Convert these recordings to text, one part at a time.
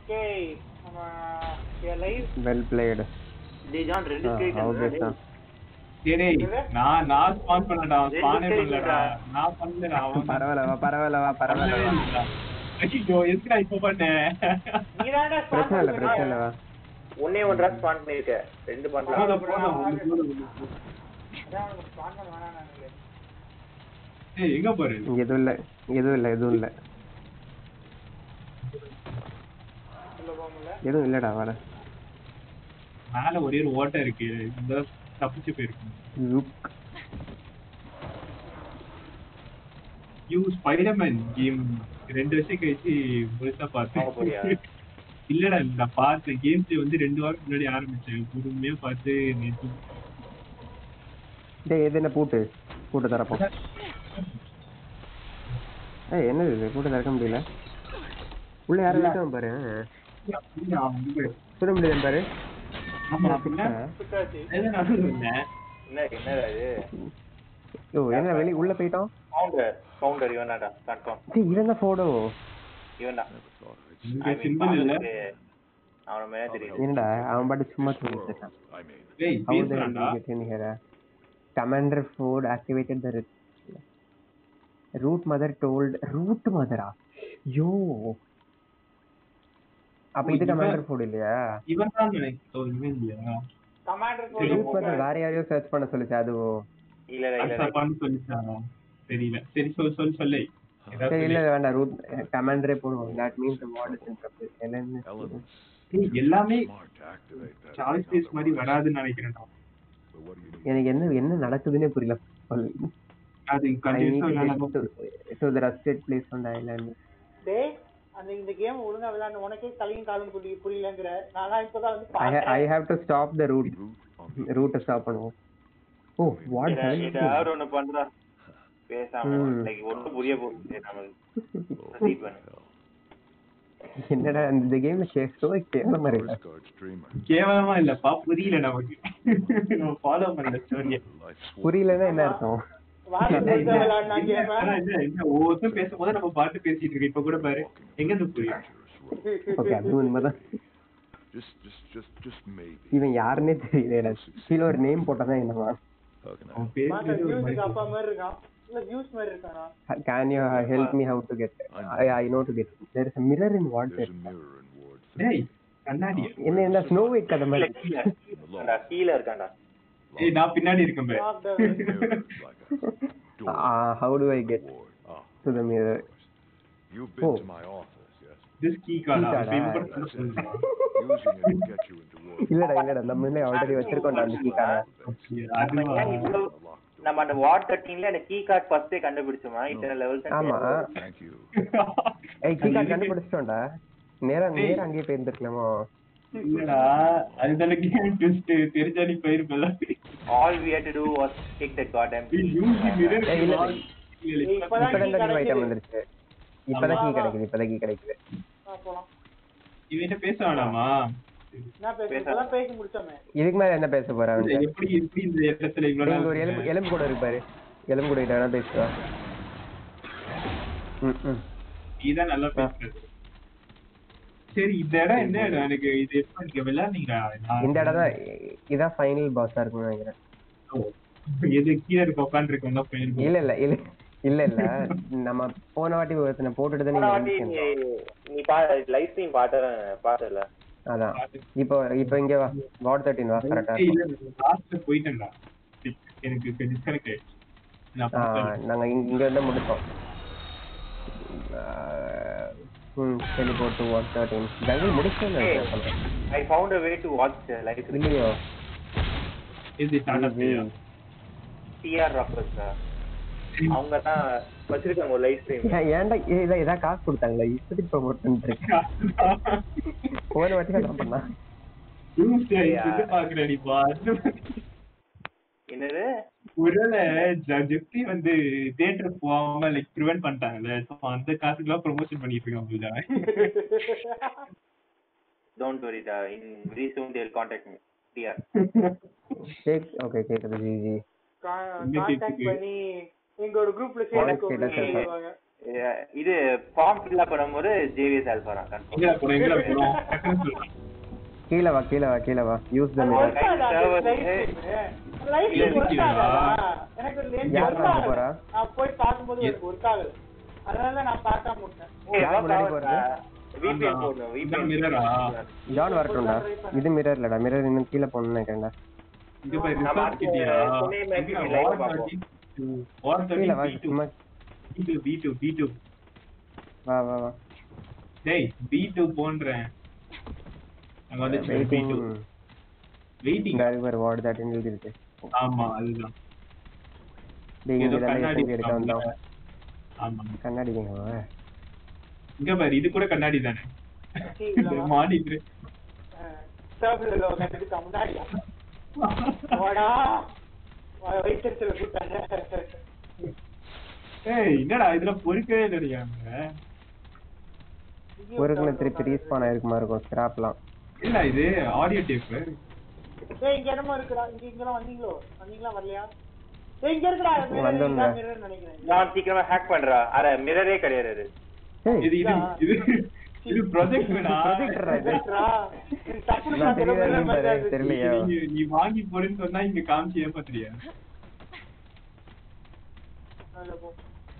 Okay நம்ம live well blade டேய் John ரெண்டு கிரேட் ஆப்வியஸ் தான் டேய் நான் நான் ஸ்பான் பண்ணடா ஸ்பானே ரெண்டு பண்ணலடா கைடா. நான் பண்ணலடா அவன் பரவாயில்ல வா பரவாயில்ல வா பரவாயில்ல வா ஐயோ எதுக்குடா இப்போ பண்ணேன் நீதான்டா பிரச்சனை இல்லை பிரச்சனை இல்லை வா ஒன்னே ஒன்றா ஸ்பான் பண்ணிருக்க ரெண்டு பண்ணலாம் போதும், போதும், ஒண்ணு போதும், ஒண்ணு போதும். ஸ்பான் பண்ண வேணாம் நானு ஏய் எங்க போற இங்க எதுவும் இல்லை எதுவும் இல்லை எதுவும் இல்லை உள்ள போக முடியல எதுவும் இல்லடா வர மேல ஒரே ஒரு ஓட்டை இருக்கு இந்த தப்பிச்சு போயிருக்கு யூ ஸ்பைடர்மேன் கேம் ரெண்டு வருஷம் கழிச்சு முழுசா பார்க்க போறியா? பார்த்தேன் இல்லடா நான் பார்த்தேன் கேம் பிளே வந்து ரெண்டு வாரம் முன்னாடி ஆரம்பிச்சேன் பொறுமையா பார்த்து நேத்து டேய் எது என்ன பூட்டு பூட்டு தரப்போம் ஏய் என்னது இது பூட்டு திறக்க முடியல உள்ள யாரும் இருக்கான் பாரு சுட முடியாது பாரு ஆமா அப்படின்னா சுத்தாச்சு அதான் நான் சொன்னேன் என்ன என்னடா இது ஓ என்ன வெளிய உள்ள போயிட்டோம் ஃபவுண்டர் ஃபவுண்டர் இவனாடா கன்ஃபார்ம் டேய் இவன் தான் போடோ இவன்டா இங்க சிம்பிள் இல்ல அவன மேல தெரியும் என்னடா அவன் பாட்டு சும்மா சொல்லிட்டு இருக்கான் டேய் How the hell பேசுறான்டா did you get in here? Commander Ford activated the root- root mother told root mother ஆ யோ அப்ப இது இவன் கமாண்டர் ஃபோர்ட் இல்லையா இவன் தான் நினைக்கிறோம் இவன் இல்லையா கமாண்டர் ரூட் மதர் வேற யாரையோ சர்ச் பண்ண சொல்லுச்சு அதுவோ இல்ல இல்ல இல்ல தப்பான்னு சொல்லிச்சானோ தெரியல சரி சொல் சொல் சொல்லு ஏதாவது சரி இல்ல சொல்லு. இல்ல, வேண்டாம் ரூட் கமாண்டரே போடுவோம் that means the ward is in trouble என்னன்னு ஏய், எல்லாமே சாய்ஸ் பேஸ் மாதிரி வராதுன்னு நினைக்கிறேன்டா எனக்கு என்ன என்ன நடக்குதுன்னே புரியல அது I need கண்டிப்பா to விளையாடாம get to, to the rusted place on the island. டேய் அந்த இந்த கேம் ஒழுங்கா விளையாண்டு உனக்கே தலையும் காலும் புரி புரியலங்கிற நானா இப்பதான் வந்து I, ha- I பார்த்தேன் have to stop the route. route stop பண்ணுவோம் ஓ வாட் ஏதாவது ஒண்ணு பண்றா பேசாம ம். லைக் ஒண்ணும் புரிய போகுது நமக்கு proceed பண்ணு என்னடா இந்த கேம்ல ஸ்டோரி கேவலமா இருக்கு கேவலமா இல்லப்பா புரியல நமக்கு நம்ம ஃபாலோ பண்ணல ஸ்டோரிய புரியலன்னா என்ன அர்த்தம் வாரம் முழுக்க விளையாடினா கேம ஒவ்வொருத்தரும் பேசும்போது நம்ம பாட்டு பேசிட்டு இருக்கோம் இப்ப கூட பாரு எங்க இருந்து புரியும் ஓகே அது உண்மைதான் Just, just, just, just maybe. இவன் யாருன்னே தெரியல கீழே ஒரு நேம் போட்டதான் என்னவா How can I அவன் help? பேசுறது ஒரு மியூசிக் அப்பா மாதிரி மாதிரி இருக்கான் இல்ல வியூஸ் மாதிரி இருக்கானா can you help me how to get I I know to get there is mirror in what There's a mirror in Ward டேய் கண்ணாடி என்ன என்ன ஸ்னோ ஒயிட் கதை மாதிரி இருக்கான்டா, கீழ இருக்கான்டா ஏய் நான் பின்னாடி இருக்கேன் பாரு Lock the- Mirror is like a door. How to I get Ward. Ah, to the mirror you've been Oh. to my office, yes? This key card Key card அப்ப ஆ? Important That's it. சொல்லுங்க Using it will get you into Ward. இல்லடா இல்லடா நம்ம முன்னே already வச்சிருக்கோம்டா அந்த key கார்டை நம்ம ஏன் இவ்வளவு நம்ம அந்த வாட் தர்ட்டீன்ல அந்த கீ கார்டு ஃபர்ஸ்டே கண்டுபிடிச்சோமா இத்தனை லெவல்ஸ் ஆமா Thank you. ஏய் கீ கார்டு கண்டுபிடிச்சிட்டோம்டா நேரா நேரா அங்கேயே போயிருந்துருக்கலாமோ இல்லடா அதுதான கேம் ட்விஸ்ட் தெரிஞ்சா நீ போயிருப்பல all we had to do was take the goddamn key. Use mirror ஏய், இல்ல. இப்பதான் இப்பதான் key தான் நியூ ஐட்டம் கிடைக்குது. வந்துருச்சு இப்பதான் கீ ஆமா. கிடைக்குது இப்பதான் கீ கிடைக்குது ஆ, போலாம் இவன்ட்ட பேச வேணாமா என்ன பேச இப்பதான் பேசி முடிச்சோமே இதுக்கு மேல என்ன பேச போறா இல்ல, அவன்கிட்ட எப்படி எப்படி இந்த இடத்துல இவ்வளவு இங்க ஒரு எலும்பு நாள் எலும்பு கூட இருக்கு பாரு எலும்பு கூட கிட்ட வேணா பேசுவா ம் ம் நீதான் நல்லா பேசுறது சரி இந்த இடம் என்ன இடம் எனக்கு இது எப்ப நீங்க விளையாடுனீங்களா நான் இந்த இடம் தான் இதான் ஃபைனல் பாஸா இருக்கும்னு நினைக்கிறேன் ஓ, எது கீழே இருக்க உட்காந்துருக்கோம் தான் போயிருக்கோம் இல்ல இல்ல இல்ல இல்ல இல்ல நம்ம போன வாட்டி ஒருத்தனை போட்டுட்டு தான் போன நீங்க வாட்டி நீ இருந்தீங்க. நீ பா லைவ் ஸ்ட்ரீம் பாத்த பாத்தல அதான் இப்போ இப்போ இங்க வா வார்டு தேர்ட்டின் வா கரெக்டா இல்ல லாஸ்ட்ல போயிட்டேன்டா எனக்கு டிஸ்கனெக்ட் ஆயிடுச்சு நான் பார்த்தேன். நாங்க இங்க இங்க இருந்து முடிச்சோம் ம் சரி போட்டு வார்டு தேர்ட்டின் ஜங்கிள் முடிச்சோம் நினைக்கிறேன் I found a way to watch the live stream இல்லையோ இது டாடா பேயா டிஆர் ராப்பர்ஸ் அவங்க தான் வச்சிருக்காங்க ஒரு லைவ் ஸ்ட்ரீம் ஏன் ஏன்டா ஏ- இதான் ஏதாவது காசு கொடுத்தாங்களா இப்போதைக்கு ப்ரொமோட் பண்ணிட்டு இருக்கேன் போன வாட்டி தான் பண்ணா Tuesday இது பாக்குறேன் நீ பாரு என்னது ஒருவேளை ஜ- ஜெப்தி வந்து தியேட்டர் போகாம லைக் ப்ரிவென்ட் பண்ணிட்டாங்கல்ல ஸோ அந்த காசுக்கெல்லாம் ப்ரொமோஷன் பண்ணிட்டு இருக்காங்க போல டோன்ட் வரி டா இன் very soon they'll contact me டிஆர் கேக் ஓகே கேக்குது ஜி ஜி இங்க கான்டாக்ட் கேக்குது. பண்ணி எங்க ஒரு குரூப்ல Voice சேர்த்து status இருக்கா? சொல்லுவாங்க அஹ் இது ஃபார்ம் ஃபில் பண்ணும்போது ஜேவிஎஸ் ஆல்ஃபா கன்ஃபார்ம் எங்கடா போறோம் எங்கடா போறோம் டக்குன்னு சொல்றேன் கீழே வா கீழே வா கீழே வா யூஸ் த அது மிரர் work ஆகாது, அது server live ஏ- stream. Live இல்ல, stream work இருக்கீங்களா? ஆகாதா? எனக்கு lens யார் work பார்க்க ஆகுது. போறா? நான் போய் பார்க்கும்போது எனக்கு work ஆகுது. அதனால நான் பார்க்காம விட்டேன். யார் முன்னாடி போறது? விபிஎன் போடணும் இதான் விபிஎன் mirror ஆ? ஜான் வரட்டும்டா இது மிரர் இல்லடா மிரர் இன்னும் கீழே போகணும்னு நினைக்கிறேன்டா இங்க போய் நம்ம ரிசார்ட் அடுத்து கிட்டியா புனே match live பார்ப்போம். வார் கீழே வா தேர்ட்டி சும்மா B two B two B two வா வா வா டேய் பி டூ போன்றேன் அங்க வந்து பி வெயிட்டிங் டூ வெயிட்டிங் இந்த அதுக்கு ஒரு வார்டு தாட்டின்னு எழுதிருக்கு ஆமா அதுதான் டேய் ஏதோ இங்க தான் கண்ணாடி எஸ்எம்பி எடுக்க வந்தோம் ஆமா கண்ணாடி எங்க இங்க பாரு இது கூட கண்ணாடி தானே கீழே. மாடிட்டு அஹ், server ல உட்கார்ந்துட்டு முன்னாடியா? வாடா. வ- வயித்தெரிச்சல கூட்டாங்க. ஏய் என்னடா இதுல பொறுக்கவே இல்லையாங்க ஒருக்குள்ள திருப்பி ரீஸ்பான் ஆயிருக்குமா இருக்கும் ஸ்கிராப்லாம் இல்ல இது ஆடியோ டேப் ஏய், இங்க என்னமோ இருக்குடா. இங்க இங்கெல்லாம் வந்தீங்களோ? வந்தீங்களா, வரலையா? ஏய், இங்க இருக்குடா. mirror, வந்தோம்ல. இதான் mirror ன்னு நினைக்கிறேன். நான் சீக்கிரமா ஹேக் பண்றா அட மிரரே கிடையாது அது. ஏய் இது இது இது இது ப்ரொஜெக்ட் Projector ஆ இது? Projector-ஆ? இது டப்புனு நான் பார்த்தா தெரியவே mirror இல்லை மாதிரி பாரு, இருந்துச்சு. தெரியலையா? நீ வாங்கி போறேன்னு சொன்னா இங்க காமிச்சு ஏமாத்துறியா அதுல போ.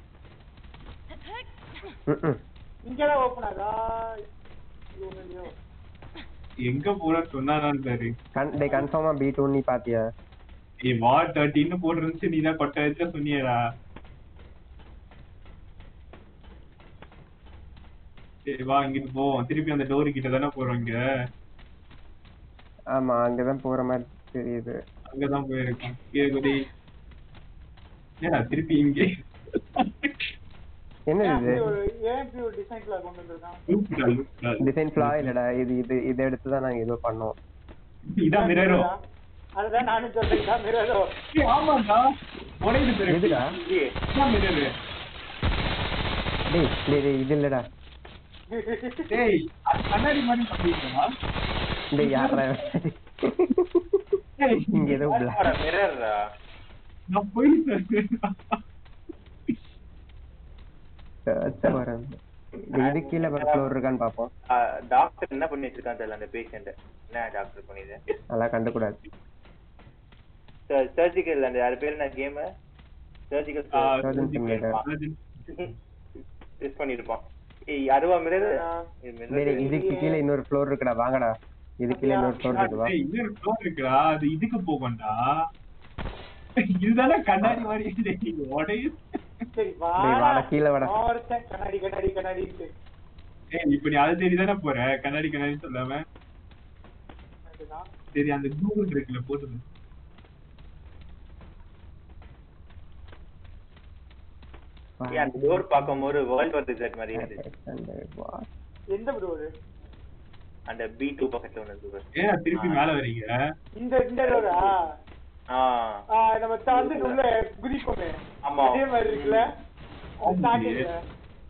ம்ம். இங்கதான் open ஆகுதா? இது ஒண்ணும் இல்லையோ? எங்க போற சொன்னாதான் பாரு கன் டேய் கன்ஃபார்மா பி டூ நீ பாத்தியா ஏய் வார் தேர்ட்டின்னு போட்டுருந்துச்சு நீ தான் கொட்டை வச்சா சொன்னியடா சரி வா இங்கிட்டு போவோம் திருப்பி அந்த டோரு கிட்ட தானே போறோம் இங்க ஆமா அங்கதான் போற மாதிரி தெரியுது அங்கதான் போயிருக்கோம் கேக்குடி ஏடா திருப்பி இங்கே என்னது ஏன் இது இப்படி ஒரு ஏன் இப்படி ஒரு design flag கொண்டு வந்திருக்கான்? லூப்டா லூப்டா டிசைன் ஃபிளா இல்லடா இது இது இதை எடுத்து தான் நாங்க ஏதோ பண்ணோம் இதான் மிரரோ அதுதான் நானும் சொல்றேன் இதான் mirror ஓ. ஏய் ஆமாடா உடையுது பிறகு எதுடா இல்லையே. இதான் மிரரு டேய் டேய் டேய் இது இல்லடா டேய் அது கண்ணாடி மாதிரி பண்ணிருக்கா டேய் யாரா டேய் இங்க ஏதோ black. அட மிரர்ரா நான் போயிட்டேன் அச்சா வரேன் டேய், இது கீழே ஃப்ளோர் இருக்கான்னு பாப்போம் டாக்டர் என்ன பண்ணி வச்சிருக்கான்னு தெரியல அந்த பேஷண்ட் என்ன டாக்டர் பண்ணிது அதெல்லாம் கண்டுக்கூடாது சர்ஜிக்கல் அந்த அது பேர் என்ன game surgical Surgeon Simulator. Test பண்ணிருப்பான் ஏய் அதுவா மிரர் டேய் இதுக்கு கீழே இன்னொரு ஃப்ளோர் இருக்குடா வாங்கடா இது கீழே இன்னொரு ஃப்ளோர் இருக்கு வா டேய், இன்னொரு floor இருக்குடா அது இதுக்கு போகும்டா இதுதானே கண்ணாடி மாதிரி இருக்குது. நீங்க உடையுது சரி டேய், வாடா, கீழே வாடா. நான் ஒருத்தன் கண்ணாடி கண்ணாடி கண்ணாடின்ட்டு. ஏய் இப்ப நீ அதை தேடி தானே போற கண்ணாடி கண்ணாடி சொல்லாம அதுதான். சரி அந்த கூகுள் இருக்குல்ல போட்டு ஏய், அந்த டோர் பார்க்கும்போது வேர்ல்ட் வார் ரிசல்ட் மாதிரி இருந்துச்சு எந்த bro இது? அந்த பி டூ பக்கத்துல ஒன்று இருக்கு பாரு. ஏன் திருப்பி மேல வரீங்க இந்த இந்த door ஆ? ஆ ஆ, நம்ம தாண்டிட்டு உள்ள குதிப்போமே. ஆமா. அதே மாதிரி இருக்குல்ல? அது starting ல.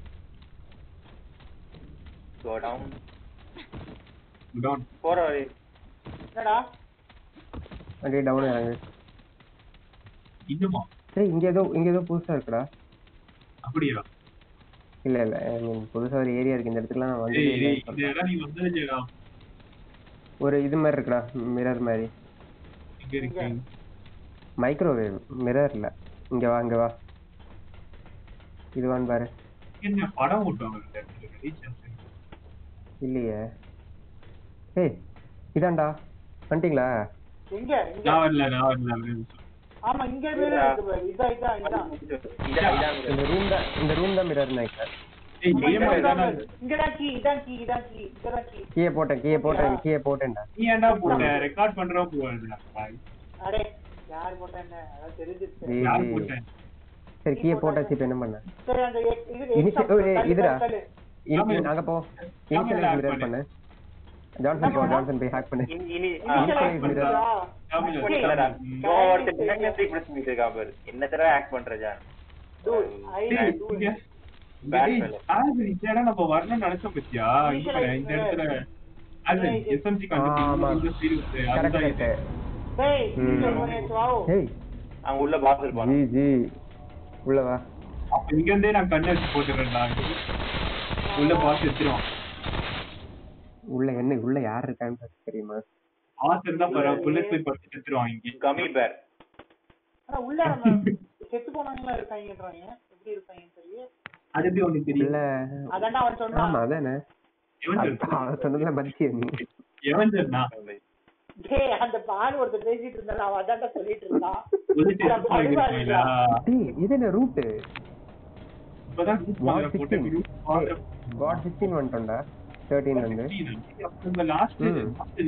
Go down Down. போற வழி என்னடா? அப்படியே டவுன் இறங்கு இன்னுமா டேய் இங்க ஏதோ இங்க ஏதோ புதுசா இருக்குடா அப்படியா இல்ல இல்ல ஐ மீன் புதுசா ஒரு ஏரியா இருக்கு இந்த இடத்துக்குலாம் நான் டேய் வந்து டேய் இந்த இடம் நீ வந்தது இல்லையாடா ஒரு இது மாதிரி இருக்குடா மிரர் மாதிரி எங்க இருக்கு மைக்ரோவேவ் மிரர் இல்ல இங்க வா இங்க வா இதுவான்னு பாரு என்ன படம் ஓட்டுவாங்க இந்த இடத்துல ரீசார்ஜ் இல்லையே ஏய் இதான்டா வந்துட்டீங்களா எங்க? இங்க. நான் வரல நான் வரல ஒரே நிமிஷம். ஆமா, இங்க mirror இருக்கு பாரு. இதான், இதான், இதான். இதான் இதான் mirror. இந்த ரூம் தான் இந்த ரூம் தான் மிரர் நினைக்கிறேன் ஏய் ஆமா, இதே இங்க மாதிரி இதான் தானே பாரு. இங்கதான் key, இதான் key, இதான் key, இங்கதான் key. கீழே போட்டேன் கீழே போட்டேன் கீழே போட்டேன்டா நீ ஏன்டா போட்ட ரெக்கார்ட் பண்றோம் போவாதுடா பாய் அடே, யார் போட்டா என்ன? அதான் தெரிஞ்சிருச்சு. ஏய், யார் ஏய். போட்டேன் சரி கீழே போட்டாச்சு இப்ப என்ன பண்ண சரி, அந்த எ- இது இனிஷியல் exam ஒரு தள்ளு, இதுடா தள்ளு. இனி அங்க போ இனிஷியல் மிரர் பண்ணு ஜான்சன் போ ஜான்சன் போய் ஹேக் பண்ணு இனி- இனி ஆ, Initial initial act mirror. பண்ணுறா? தமிழ் hack பண்ணலடா. இவன் ஒருத்தன் diagnostic press பண்ணிட்டு இருக்கான் பாரு. என்ன தடவை hack பண்ற ஜான்? Dude, I டேய், do இங்க- it. இங்க Bad டேய், fellow. ஆல்வின், இந்த இடம் நம்ம வரணும்னு நினைச்சோம் பாத்தியா? இங்க பாரு, இந்த இடத்துல ஆல்வின், SMG க்கு அந்த ஆமா. இந்த series, கரெக்ட் அதுதான் இது. கரெக்ட் டேய், ம். இங்க ஒரு நிமிஷம் வா. ஏய் அவன் உள்ள boss இருப்பான். ஜி ஜி உள்ள வா அப்ப இங்க இருந்தே நான் கண்ணை வச்சு போட்டுறேன்டா உள்ள பாஸ் எடுத்துருவான் உள்ள என்ன உள்ள யார் இருக்கான்னு first தெரியுமா பாஸ் இருந்தா பரவ புல்லட் போய் படுத்து எடுத்துருவான் இங்க கம்மி பேர் ஆனா உள்ள நம்ம செத்து போனவங்களா இருக்காங்கன்றாங்க எப்படி இருக்காங்கன்னு தெரியல அது எப்படி உனக்கு தெரியும் உள்ள அதான்டா அவன் ஆமா சொன்னான் அதானே எவன் சொன்னா? அவன் சொன்னதுல மதிச்சிய நீ எவன் சொன்னா டேய் அந்த பால் ஒருத்தர் பேசிட்டு இருந்தா அவன் அதான்டா சொல்லிட்டு இருந்தான் புல்லட் எடுத்து போயிருக்கீங்களா டேய் இது என்ன ரூட்டு இப்பதான் group call போட்டு group call வாட் சிக்ஸ்டீன் வந்துட்டோம்டா தேர்ட்டீன் வந்து நம்ம லாஸ்ட் ம்.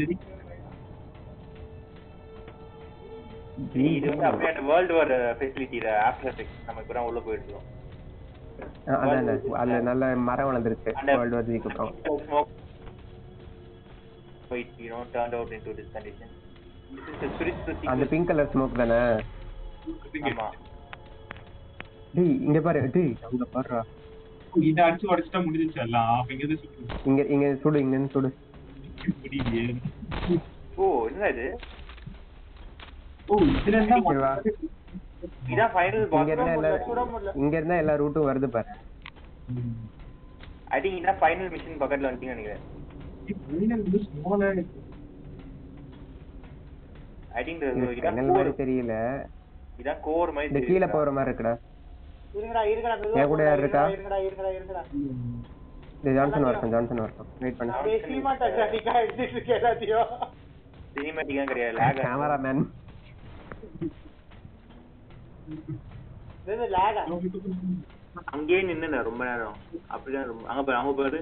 இது வந்து அப்படியே அந்த வேர்ல்டு வார் ஃபெசிலிட்டியில ஆஃப்டர் எஃபெக்ட் நம்ம இப்போ உள்ள போயிட்டு இருக்கோம் ஆ, அதானே அதுல நல்ல மரம் வளர்ந்துருச்சு அந்த வேர்ல்டு வார் ஜிக்கு அப்புறம் smoke wait, you know, turned out into this condition. This is the spiritual அந்த sequence. பிங்க் கலர் ஸ்மோக் தானே ஆமா. டேய் இங்க பாரு டேய் அங்க பாருடா இதை அடிச்சு உடச்சிட்டா முடிஞ்சிச்சு எல்லாம் அப்ப இங்க இருந்து சுட்டு இங்க இங்க சுடு இங்க இருந்து சுடு முடியலையே ஓ என்ன இது ஓ இதுல இருந்தா இங்க வா. இதான் ஃபைனல் பாஸ் இங்க இருந்தா எல்லா சுட முடியல. இங்க இருந்தா எல்லா ரூட்டும் வருது பாரு ஐ திங்க் இதான் ஃபைனல் மிஷன் பக்கத்துல வந்துட்டீங்கன்னு நினைக்கிறேன் ஐ திங்க் இதான் என்ன கோர் மாதிரி தெரியல இதான் கோர் இந்த மாதிரி கீழே தெரியுது. போற மாதிரி இருக்குடா இருங்கடா இருங்கடா மெதுவா என் கூட போடா, யார் இருக்கா? இருங்கடா இருங்கடா இருங்கடா இந்த ஜான்சன் வரட்டும் ஜான்சன் வரட்டும் வெயிட் பண்ணு அப்படியே சினிமாட்டோகிராஃபிக்கா எடுத்துட்டு இருக்க எல்லாத்தையும் சினிமேட்டிக்கா கிடையாது லேக் கேமராமேன் இது லேகா அங்கேயே நின்னு ரொம்ப நேரம் அப்படிதான் ரொம்ப அங்க பாரு அங்க பாரு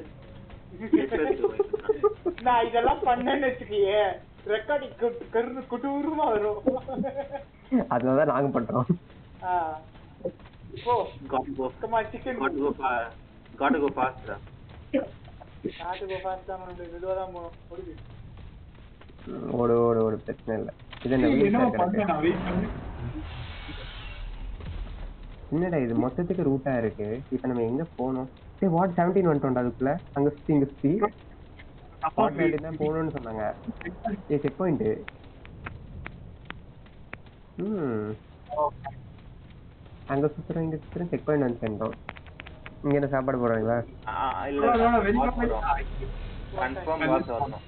நான் இதெல்லாம் பண்ணேன்னு வச்சுக்கியே ரெக்கார்டிங் கரு குட்டூருமா வரும் அதனாலதான் நாங்க பண்றோம் ஆ. ஓ God go, கமா chicken God go fast. God go fast. நாட்டுக்கு ஃபாஸ்ட் தான் பண்ணுது மெதுவா தான் போகணும் முடியுது ம், ஓடு ஓடு ஓடு பிரச்சனை இல்ல இது என்ன வீல் என்னமோ சேர் பண்ண கிடக்கு நான் வெயிட் பண்ணு என்னடா இது மொத்தத்துக்கு ரூட்டா இருக்கு இப்ப நம்ம எங்க போனோம் சரி வாட் செவன்டீன் வந்துட்டோம்டா அதுக்குள்ள அங்க சுத்தி இங்க சுத்தி வாட் செவன்டீன் தான் போகணும்னு சொன்னாங்க ஏ செக் பாயிண்ட் ம் அங்க சுத்துறோம் இங்க சுத்துறோம் செக் பாயிண்ட் வந்து சேர்ந்தோம் இங்க என்ன சாப்பாடு போடுறாங்களா இல்ல கன்ஃபார்ம் பாஸ் வரணும்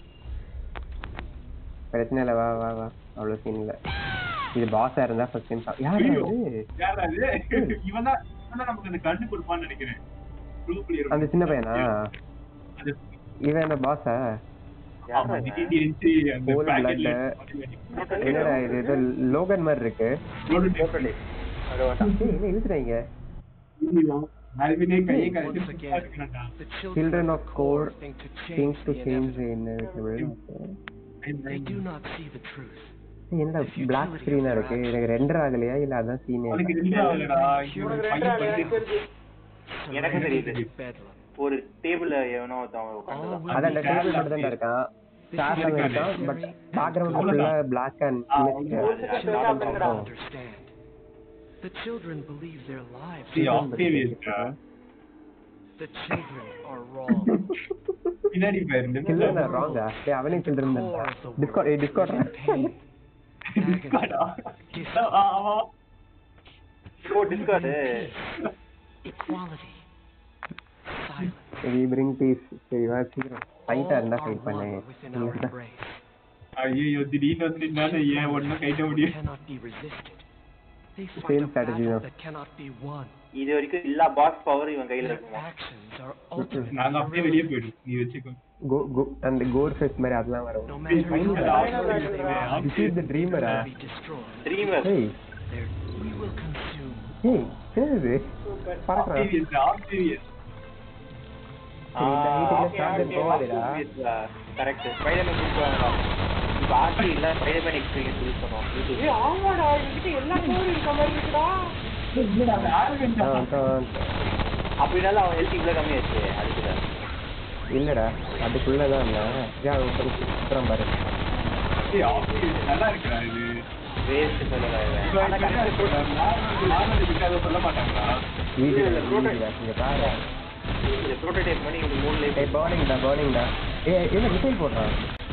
பிரச்சனை இல்ல வா வா வா அவ்வளவு சீன் இல்ல இது பாஸா இருந்தா ஃபர்ஸ்ட் டைம் யார் அது யாரா இது? இவன் தான் இவன் தான் நமக்கு அந்த கண்ணு கொடுப்பான்னு நினைக்கிறேன் Blue player. அந்த சின்ன பையனா அது இவன் அந்த பாஸா யார் ஆமா, அது? திடீர்னு இருந்துச்சு, அந்த Whole bracket ல blood. என்னடா இது ஏதோ லோகன் மாதிரி இருக்கு Road trip. அது வேண்டாம். ஏய், என்ன இழுத்துறாங்க அதுவே கையை கழட்டி Once சுத்தா again, இருக்கணும்டா. the children, Children of core think to things change to the change inevitable. என்ன They do not see the truth. என்னடா பிளாக் ஸ்கிரீனா இருக்கு எனக்கு ரெண்டர் ஆகலையா இல்ல அதான் சீனே அவனுக்கு ரெண்டு ஆகலடா. இவன் உனக்கு ரெண்டு பையன் ஆளு பண்ணி- எனக்கு தெரிஞ்சு எனக்கு தெரியுது Bedlam. ஒரு டேபிள்ல எவனோ ஒருத்தன் உட்காந்துருக்கான் அதான் அந்த டேபிள் மட்டும் தான் இருக்கான் சேர்ல இருக்கான் பட் பேக்ரவுண்ட் ஃபுல்லா black and Understand. The children believe their lives. See, Octavius டா. The children are wrong. பின்னாடி பாரு, இந்த சில்ட்ரன் தான் ராங்கா டேய் அவனே சில்ட்ரன் தான் டிஸ்கார்ட் ஏய் டிஸ்கார்ட் Pain. Discord ஆ? Kiss. ஆ, ஆமா. ஓ discord Equality. Silence. We bring peace சரி வா சீக்கிரம் ஃபைட்டா இருந்தா ஃபைட் பண்ணு One within our embrace. ஐயையோ, திடீர்னு வந்து நின்னால ஏன் ஒண்ணும் கைட்ட முடியும் Cannot be resisted. They Same fight a strategy, battle no? that cannot be won. இது வரைக்கும் எல்லா பாஸ் பவர் இவன் கையில Their இருக்குமா actions are ultimately நாங்க அப்படியே வெளியே போயிடும் நீ வச்சுக்கோ கோ கோ அந்த கோர் ஃபெஸ்ட் மாதிரி அதெல்லாம் வரும் No matter how Final powerful they are, this is the ட்ரீமரா be destroyed. ட்ரீமர் ஏய் Their, we will consume. ஏய் என்னது பறக்குறான் ஆக்டேவியஸ் ஆக்டேவியஸ் சரி, இந்த height ல charger போகாதேடா. கரெக்ட் ஸ்பைடர்மேன் கொடுப்பாங்களா இப்ப ஆர்டி இல்ல ஸ்பைடர்மேன் எக்ஸ்பீரியன்ஸ் யூஸ் பண்ணுவோம் ஏய் ஆமாடா என்கிட்ட எல்லா கோரும் இருக்க மாதிரி இருக்குடா ஆ, ஆ, அப்படினால அவன் ஹெல்த் இவ்வளவு கம்மியாச்சு அதுக்கு இல்லடா அதுக்குள்ளதான் இல்ல ஏன் அவன் கொஞ்சம் சுத்துறான் பாரு நல்லா இருக்குடா இது வேஸ்ட் சொல்லல இப்ப ஆனா என்ன கரெக்ட் சொல்ற? நார்மல் நார்மல் இதுக்காக சொல்ல மாட்டாங்களா வீடியோ இல்ல, இல்ல, வீடியோ இங்க பாரு இது ப்ரோட்டோடைப் பண்ணி இந்த மூணு லைஃப் ஏய் பர்னிங்டா பர்னிங்டா ஏய் என்ன மிசைல் போடுறான்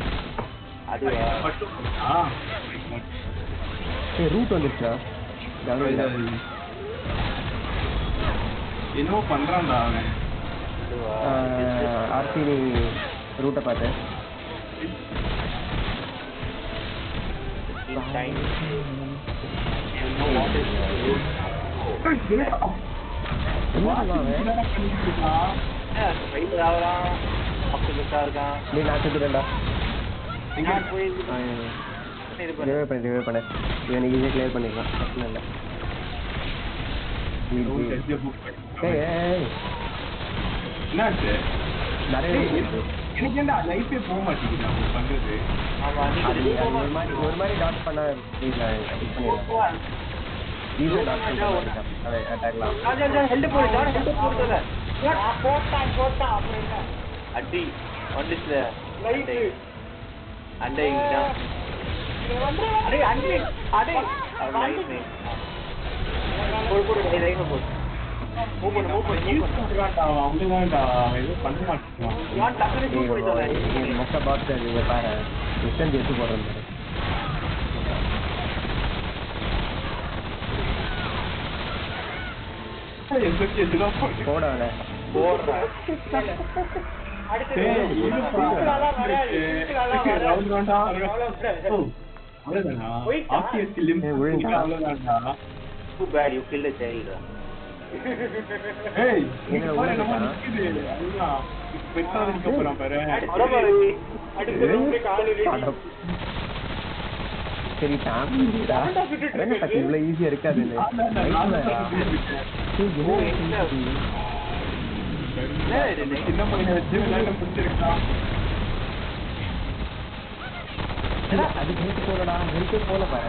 அதுவா மட்டும் ஆ ஏய் ரூட் வந்துருச்சா கவனிடா என்னமோ பண்றான்டா அவன் இதுவா? ஆர்சி நீ ரூட்டை பார்த்து In time. You know what is root? என்ன பண்ணுவான் அவன்? என்னடா பண்ணிட்டு இருக்கான் Yeah, fight ஆகுறான். optimist ஆ இருக்கான். நீ நான் செத்துட்டேன்டா நான் போய் இது ஆ, பண்ணு. ரிவைவ் பண்ணு ரிவைவ் பண்ணு இவன் ஈஸியாக கிளியர் பண்ணிக்கலாம் பிரச்சனை இல்லை ஒரு ஏய், ஜட்ஜை book பண்ணி. ஏய், ஏய், என்னாச்சு நிறைய ஏய், இருக்கு. எனக்கு ஏன்டா லைஃபே போக மாட்டேங்குது அவங்க பண்றது ஆமா, நீ அது இது அது ஒரு மாதிரி ஒரு மாதிரி டாட் பண்ண ஈஸியாக இது பண்ணிடலாம் ஈஸியாக டாட் பண்ணலாம் அதை அட்டாக்லாம் ஜான், ஜான், ஜான், help போடு, ஜான், help போடு சொல்ல. நான் போட்டான் போட்டான் அப்புறம் என்ன அடி வந்துச்சுல Light. அண்டை இதான். இது வந்து அடே அண்டை அடே அவன் light நே. போடு போடு நீ லைஃப் போடு மூவ் பண்ணு மூவ் பண்ணு மூவ் பண்ணு பண்றான்டா அவன் அவ்வளவுதான்டா அவன் எதுவும் பண்ண மாட்டேங்கிறான் ஜான் டக்குனு மூவ் பண்ணி சொல்ல மொக்க பாக்ஸ் நீங்க பாரு டிஸ்டன்ஸ் எடுத்து போடுறேன் பாரு எஸ்எஸ்சி எதுலாம் போட்டு போட அவனை போடுறேன் அடுத்தது ஏய், இது சீக்கிரம்லாம் வராது, சீக்கிரம்லாம் வராது. ரவுண்ட் ரவுண்டா அவ்வளவுதான். ஓ, அவ்வளவுதானா போயிட்டா? ஆர்டிஎஸ் லிம் ஏய், விழுந்தா? அவ்வளவுதான்டா too bad you killed a child ஏய் என்ன இது பாரு, நம்ம விழுந்துட்டா? நிக்குது அதுதான் பெருசா நிக்க போறான் பாரு பரவாயில்லை. அடுத்த round க்கு ஆளு ready. அட. சரி தாமிடா என்ன பத்தி இவ்வளவு ஈஸியா இருக்காதுன்னு என்ன இது? சின்ன பையனை வச்சு விளையாட முடிச்சிருக்கான் அது ஹெல்த் போலடா ஹெல்த்தே போல பாரு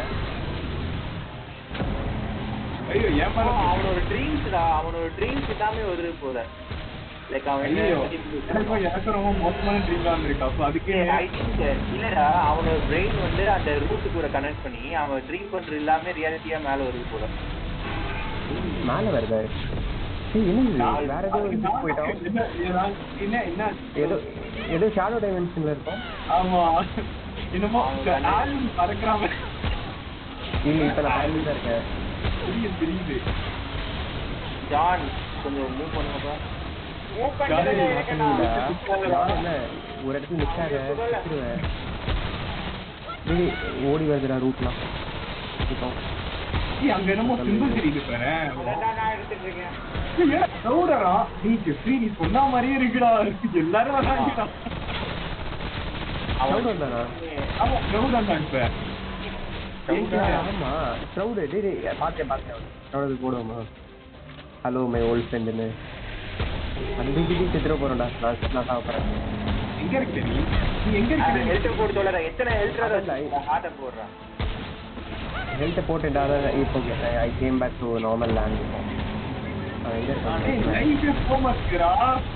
ஐயோ ஏன் மேல அவன் அவனோட ட்ரீம்ஸ்டா அவனோட ட்ரீம்ஸ் எல்லாமே வருது போல லைக் அவன் என்ன ஐயோ எனக்கும் எனக்கு ரொம்ப மோசமான ட்ரீம் தான் இருக்கா அப்ப அதுக்கே ஐ திங்க் இல்லடா அவனோட பிரெயின் வந்து அந்த ரூட் கூட கனெக்ட் பண்ணி அவன் ட்ரீம் பண்ற எல்லாமே ரியாலிட்டியா மேல வருது போல மேல வருது ஏய், என்ன இது? வேற ஏதோ இதுக்கு போயிட்டோம் என்ன என்ன- என்ன என்ன ஏதோ ஏதோ ஷாடோ டைமென்ஷன்ல இருக்கும் ஆமா என்னமோ ஆள் பறக்குறாம இல்ல இப்ப நான் பயந்து தான் இருக்கேன் தெரியுது தெரியுது ஜான் கொஞ்சம் மூவ் பண்ணுங்கப்பா Move பண்றதுல இருக்கேன்டா. இல்ல, நான் என்ன ஒரு இடத்துல நிக்காத செத்துருவேன் டேய், ஓடி வருதுடா ரூட்லாம் இப்போ ஏய், அங்க என்னமோ சிம்பிள் தெரியுது பாரு அதான் நான் எடுத்துட்டு இருக்கேன். சௌடரா நீ ஜெஃப்ரி நீ சொன்ன மாதிரியே இருக்குடா எல்லாரும் வராங்கடா க்ரௌட் வந்தானா ஆமா சௌடர் தான் இப்ப ஆமா க்ரௌடு டேய் டேய் பார்த்தேன் பார்த்தேன் க்ரௌடு போடுவோமா ஹலோ மை ஓல்ட் ஃப்ரெண்டுன்னு அந்த கிட்டி செத்துற போறோம்டா நான் நான் தான் போறேன் எங்க இருக்க நீ நீ எங்க இருக்க ஹெல்த் போட்டு சொல்லுற எத்தனை ஹெல்த் அதான் ஹார்ட்ட போடுறான் ஹெல்த்தை போட்டுட்டா தான் இப்போ I came back to normal land அவன் எங்க இருக்கான் லைஃபே போக மாட்டேங்கிறா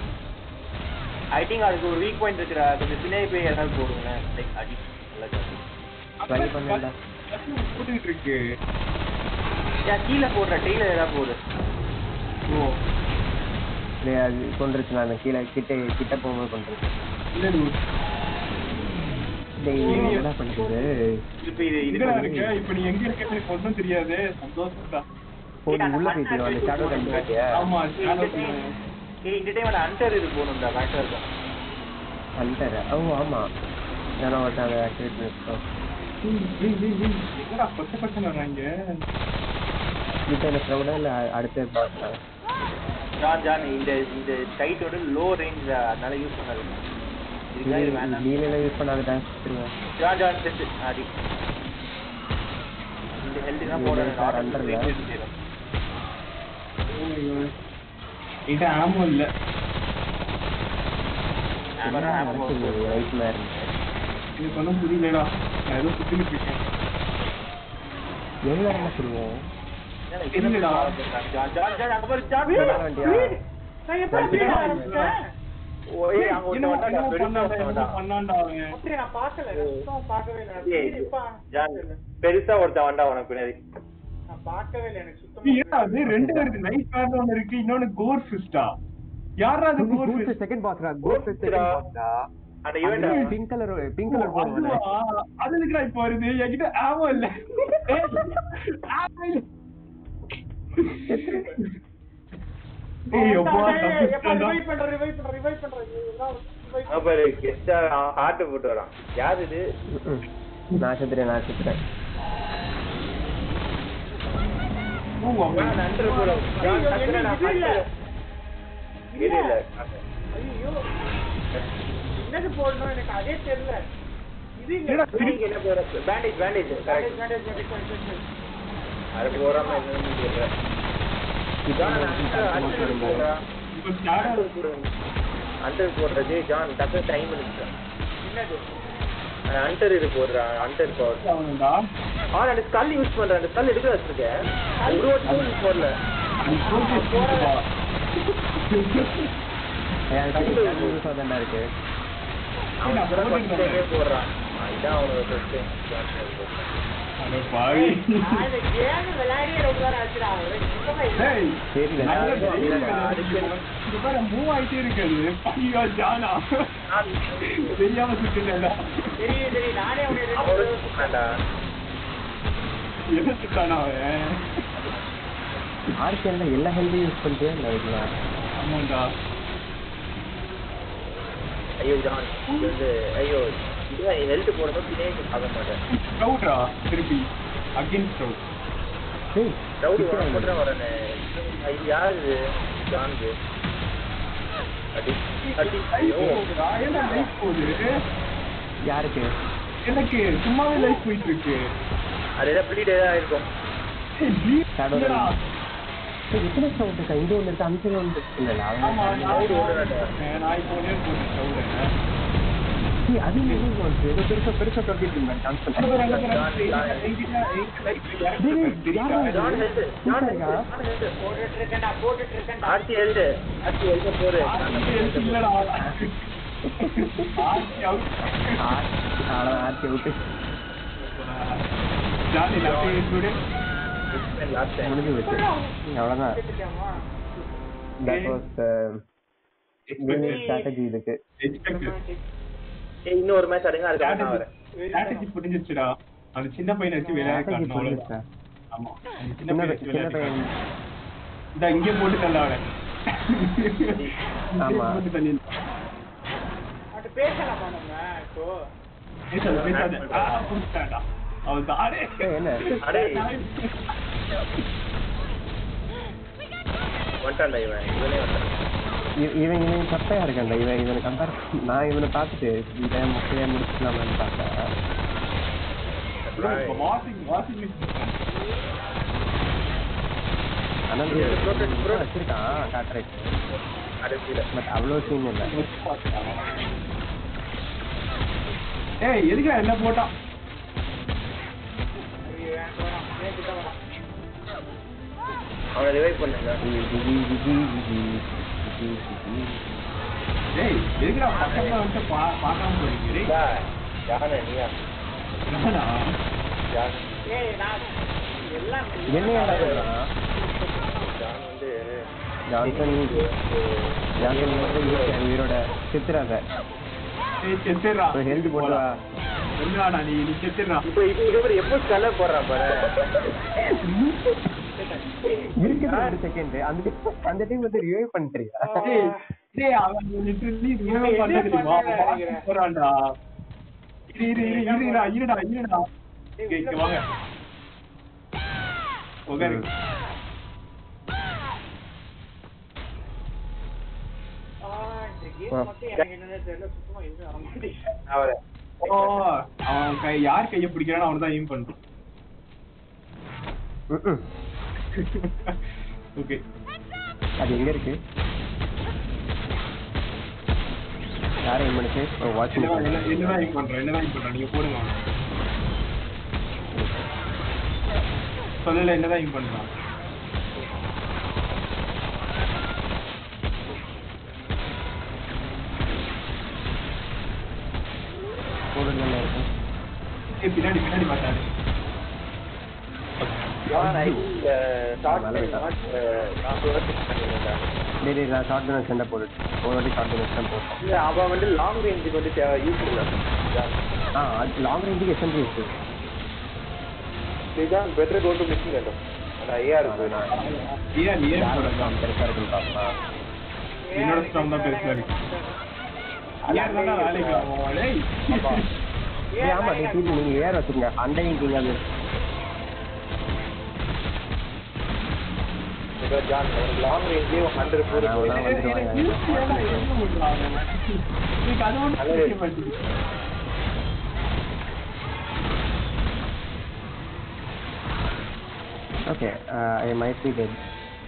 ஐ திங்க் அதுக்கு ஒரு வீக் பாயிண்ட் இருக்குடா கொஞ்சம் பின்னாடி போய் ஏதாவது போடுங்க லைக் அடி நல்லா ஜாலி ட்ரை பண்ணல போட்டுக்கிட்டு இருக்கு ஏன் கீழே போடுற டெய்லர் ஏதாவது போடு ஓ டேய் அது கொண்டுருச்சு நான் கீழே கிட்ட கிட்ட போகும்போது கொண்டுருச்சு இல்ல நீ டேய் என்ன பண்ணுறது இப்போ இது இது இதுல இருக்க இப்ப நீ எங்க இருக்கன்னு எனக்கு ஒன்றும் தெரியாது சந்தோஷம்டா ஓ நீ உள்ள போயிட்டியோ அந்த ஷேடோ டைம் போயிட்டியா ஆமா shadow ஏய் இந்த டைம் அந்த அண்டர் இது போகணும்டா கரெக்டாக இருக்கும் பண்ணிட்டாரு ஓ ஆமா ஏன்னா ஒருத்தன் அதை ஆக்டிவேட் பண்ணிருக்கோம் ஏய், ஏய், ஏய், ஏய், என்னடா பச்சை பச்சை வர்றாங்க இப்போ இந்த க்ரௌடா இல்லை அடுத்த பாஸ் ஜான் ஜான் இந்த இந்த சைட்டோட லோ ரேஞ்ச் அதனால யூஸ் பண்ணாது இதுக்காக இது வேண்டாம் நீல யூஸ் பண்ணாதடா திரும்ப ஜான் ஜான் செத்து அடி இந்த ஹெல்த் தான் போட இது under ல. இது ஆமோ இல்ல ரைட் மேர் எனக்கு ஒன்றும் புரியலடா நான் ஏதோ சுத்திட்டு இருக்கேன் எவ்வளோ என்ன சொல்லுவோம் தெரியலடா. ஜான் ஜான் ஜான் அங்க பாரு ஜான் வண்டியா நான் எப்படி வீட ஆரம்பிச்சேன்? ஓய் அங்க என்னமோ ஒருத்தன் என்னமோ வந்தான்டா, பண்ணான்டா, பெருசா என்னமோ ஒருத்தன் பண்ணான்டா அவன் அப்படி நான் பார்க்கல நான் சுத்தமா பார்க்கவே இல்லை நான் ஏய், வீடு இப்ப ஜான் பெருசா ஒருத்தன் வந்தா உனக்கு பின்னாடி நான் பார்க்கவே இல்லை எனக்கு ஏய், சுத்தமா ஏன்டா அது ரெண்டு இருக்கு நைட் பேட் ஒன்னு இருக்கு இன்னொன்னு கோர் ஃபிஸ்டா யாரா அது கோர் ஃபிஸ்ட் செகண்ட் பாஸ்ரா கோட் செகண்ட் பாஸ்ரா அந்த event pink colour pink colour போடுவானே அது எதுக்குடா இப்ப வருது என்கிட்ட ஆமோ இல்ல ஏய், ஆமோ இல்ல ஏய், அப்பா, எப்பா தப்பிச்சிட்டேன்டா. ரிவைவ் பண்ற ரிவைவ் பண்ற ரிவைவ் பண்ற எல்லாம் revive அங்க பாரு கெஸ்டா ஹார்ட் போட்டு வரான் யாரு இது ம்ம். நான் செத்துறேன் நான் செத்துறேன் ஓ, அவன் ஜான் அண்டர் கூட ஜான் ஐயோ, டக்குனு என்ன நான் இது இல்ல. பார்த்து- இது இல்ல ஐயோ என்னது போடணும் எனக்கு அதே தெரியல இது இல்ல என்னடா, நீங்க என்ன போற bandage bandage Bandage, correct bandage, bandage, bandage, bandage. அது போறாம என்னன்னு தெரியல ஜான் அண்டர் அண்டர் போடுறா இப்ப shadow அண்டர் போடுங்க அண்டர் போடுறது ஜான் டக்கு டைம் இருக்கு என்னது அண்டர் இது போடுறா அண்டர் பவர் அவன்டா. ஆ அந்த ஸ்கல் யூஸ் பண்றேன் அந்த ஸ்கல் எடுக்க வச்சிருக்கேன் ஒரு வாட்டி யூஸ் பண்ணல அது progress இருக்குடா. தான் இருக்கு அவன் அப்புறம் first time ஏ போடுறான் ஆ, இதான் அவனோட first time. ஜான் அட பாவி. நான் இந்த game விளையாடியே ரொம்ப நேரம் ஆச்சுடா. ஒரு சுத்தமா இல்ல. ஏய், சரி நல்ல நான் game இல்லடா. விளையாடிட்டு இங்க பாரு, move ஆயிட்டே இருக்காது. ஐயோ, ஜானா. தெரியாம சுட்டுட்டேன்டா. தெரியும், தெரியும். நானே உன்னை ரெண்டு அவனோட தடவை சுத்தான்டா. எதை சுட்டானா அவன்? ஆர்கேல எல்லா ஹெல்த்தையும் யூஸ் பண்ணிட்டே இல்லை இதுல ஆமாண்டா. ஐயோ ஜான் இது வந்து ஐயோ இதுதான் ஹெல்த் போடுறப்ப பின்னாடி பார்க்க மாட்டேன் Crowd-ஆ, திருப்பி against crowd. டேய் ரவுடி வர மட்டும் வரேன்னு இது யாரு இது ஜான்கு அடி அடி ஐயோ போகுதுடா, என்ன life போகுது? யாருக்கு எனக்கு சும்மாவே லைஃப் போயிட்டு இருக்கு அது ஏதாவது ப்ளீட் ஏதாவது இருக்கும் ஏய், ஜீ- Shadow இல்லடா. டேய் இத்தனை சவுண்ட் இருக்கா இங்க ஒன்று இருக்கு அந்த சைடு ஒன்று இருக்கு இல்ல ஆமா, அவன் நான் போனேன். நான் இப்போ நேர் போட்டேன் crowd-அ. டேய், அது என்ன வந்து ஏதோ பெருசா பெருசா தொட்டிட்டு இருந்தான் டான்ஸ் அங்க பாரு, அங்க பண்ணி பாரு, அங்க பாரு. என்கிட்ட- என்கிட்ட life direct டேய், இருக்கு, தெரியுதா? யாரு? ஜான் ஹெல்த் ஜான் ஹெல்த் இருக்கா? ஜான் ஹெல்த் போட்டுட்டு இருக்கேன்டா, போட்டுட்டு இருக்கேன்டா. ஆர்த்தி ஹெல்த் ஆர்த்தி ஹெல்த் போடு ஆர்த்தி health இல்லடா. ஆர்த்தி out. அவ்வளோதான் ஆர்த்தி விட்டு Johnny, left hand today. Last time முடிஞ்சு போச்சு அவ்வளோதான் கேட்டுட்டியாம்மா? That was Expected. ஸ்ட்ராட்டஜி இதுக்கு Expected. ஏய் இன்னும் ஒரு மேட்ச் அடுங்க அதுக்கு நான் வரேன் strategy புரிஞ்சிருச்சுடா. அந்த சின்ன பையனை வச்சு விளையாட ஸ்ட்ராட்டஜி காட்டணும் புரிஞ்சுச்சா அவ்வளவுதான். ஆமா. அந்த சின்ன சின்ன பையனை பையன் வச்சு சின்ன விளையாட பையன் காட்டணும். இந்தா இங்கே போட்டு தள்ள அவனை. ஆமா. இங்கே போட்டு தள்ளி. அவன்கிட்ட பேசலாமா நம்ம இப்போ? பேசாத, பேசாத. ஆ, புடிச்சிட்டான்டா. அவன் தானே. ஏய், என்ன அடே வந்துட்டான்டா இவன் இவனே வந்துட்டான் இ- இவன் இவன் சப்பையா இருக்கான்டா இவன் இவனை கம்பேர் நான் இவனை பார்த்துட்டு இவன் முக்கையா முடிச்சுக்கலாமான்னு பார்த்தேன் இப்ப வாஷிங் வாஷிங் மிஷின் ஆனா இது protect, protect. வச்சிருக்கான் காட்ரேட் கடைசியில பட் அவ்வளோ சீன் இல்லை ஏய் எதுக்கு என்ன போட்டான் ஐயோ, எனக்கு வேணாம். என் கிட்ட வேணாம். அவனை ரிவைவ் பண்ணுங்க விஜி விஜி விஜி விஜி விஜி விஜி ஏய் எதுக்குடா பக்கத்துல வந்து பா பார்க்காம போறீங்க டேய் யானை நீயா நானா? ஜான் ஏய், நான் எல்லாம் என்ன ஏன்டா சொல்றான் ஜான் வந்து ஜான்சன் ஜான்சன் வந்து இருக்கு, உயிரோட சித்துறாங்க ஏய் செத்துறா ஒரு ஹெல்த் போட்டு வா என்னடா நீ நீ செத்துறா இப்போ இப்போ இவர் எப்போ ஸ்கல்ல போடுறான் பாரு இருக்குது ரெண்டு செகண்ட் அந்த அந்த டைம் வந்து ரிவைவ் பண்ணிட்டியா டேய் டேய் அவன் லிட்டரலி ரிவைவ் என்ன பண்ண தெரியுமா பண்ணான்னு நினைக்கிறேன். போறான்டா இரு இரு இரு இருடா இருடா இருடா இங்க இங்க வாங்க உட்காரு ஆ, இந்த game ஆ. மட்டும் எனக்கு என்னன்னே தெரியல. சுத்தமா எதுவும் வர மாட்டேங்குது. அவரை ஓ அவன் கை யார் கைய பிடிக்கிறானோ அவன் தான் எய்ம் பண்றான் ம்ம். ஓகே அது எங்க இருக்கு யாரை aim பண்ணுச்சு வாட்சிங் என்னதான் என்ன- என்னதான் எய்ம் பண்றான் என்னதான் எய்ம் பண்றான் நீங்க போடுங்க அவனை. சொல்லல என்னதான் எய்ம் பண்றான் போடுறது இருக்கு ஏய் பின்னாடி பின்னாடி மாட்டாரு ஜான் ஐ ஷார்ட் நல்லா இருக்கா? நான் சொல்றது பண்ணிருந்தேன் டேய் டேய் நான் ஷார்ட் கன் சண்டை போடு ஒரு வாட்டி ஷார்ட் கன் தான் போட்டேன் இல்ல அவன் வந்து லாங் ரேஞ்சுக்கு வந்து தேவை யூஸ் இல்ல ஜான் ஆ அது லாங் ரேஞ்சுக்கு எஸ்எம்ஜி இருக்கு John better go to machine கட்டும் அந்த ஐஆர் போயிடும் ஏன் ஏன் போடுறதா பெருசா இருக்குன்னு பாப்பா என்னோட ஸ்ட்ராங் தான் பெருசா இருக்கு ஏன் தான் வேலைக்கு ஆகும் டேய் ஏய், ஆமா நீ தூக்கி நீங்க ஏற வச்சுங்க அண்டையும் கிங் அது இப்போ ஜான் ஒரு லாங் ரேஞ்சே ஹண்ட்ரட் போர் அவன்லாம் வந்துருவாங்க எனக்கு அது ஒண்ணும் புரிய மாட்டேங்குது. Okay I might be dead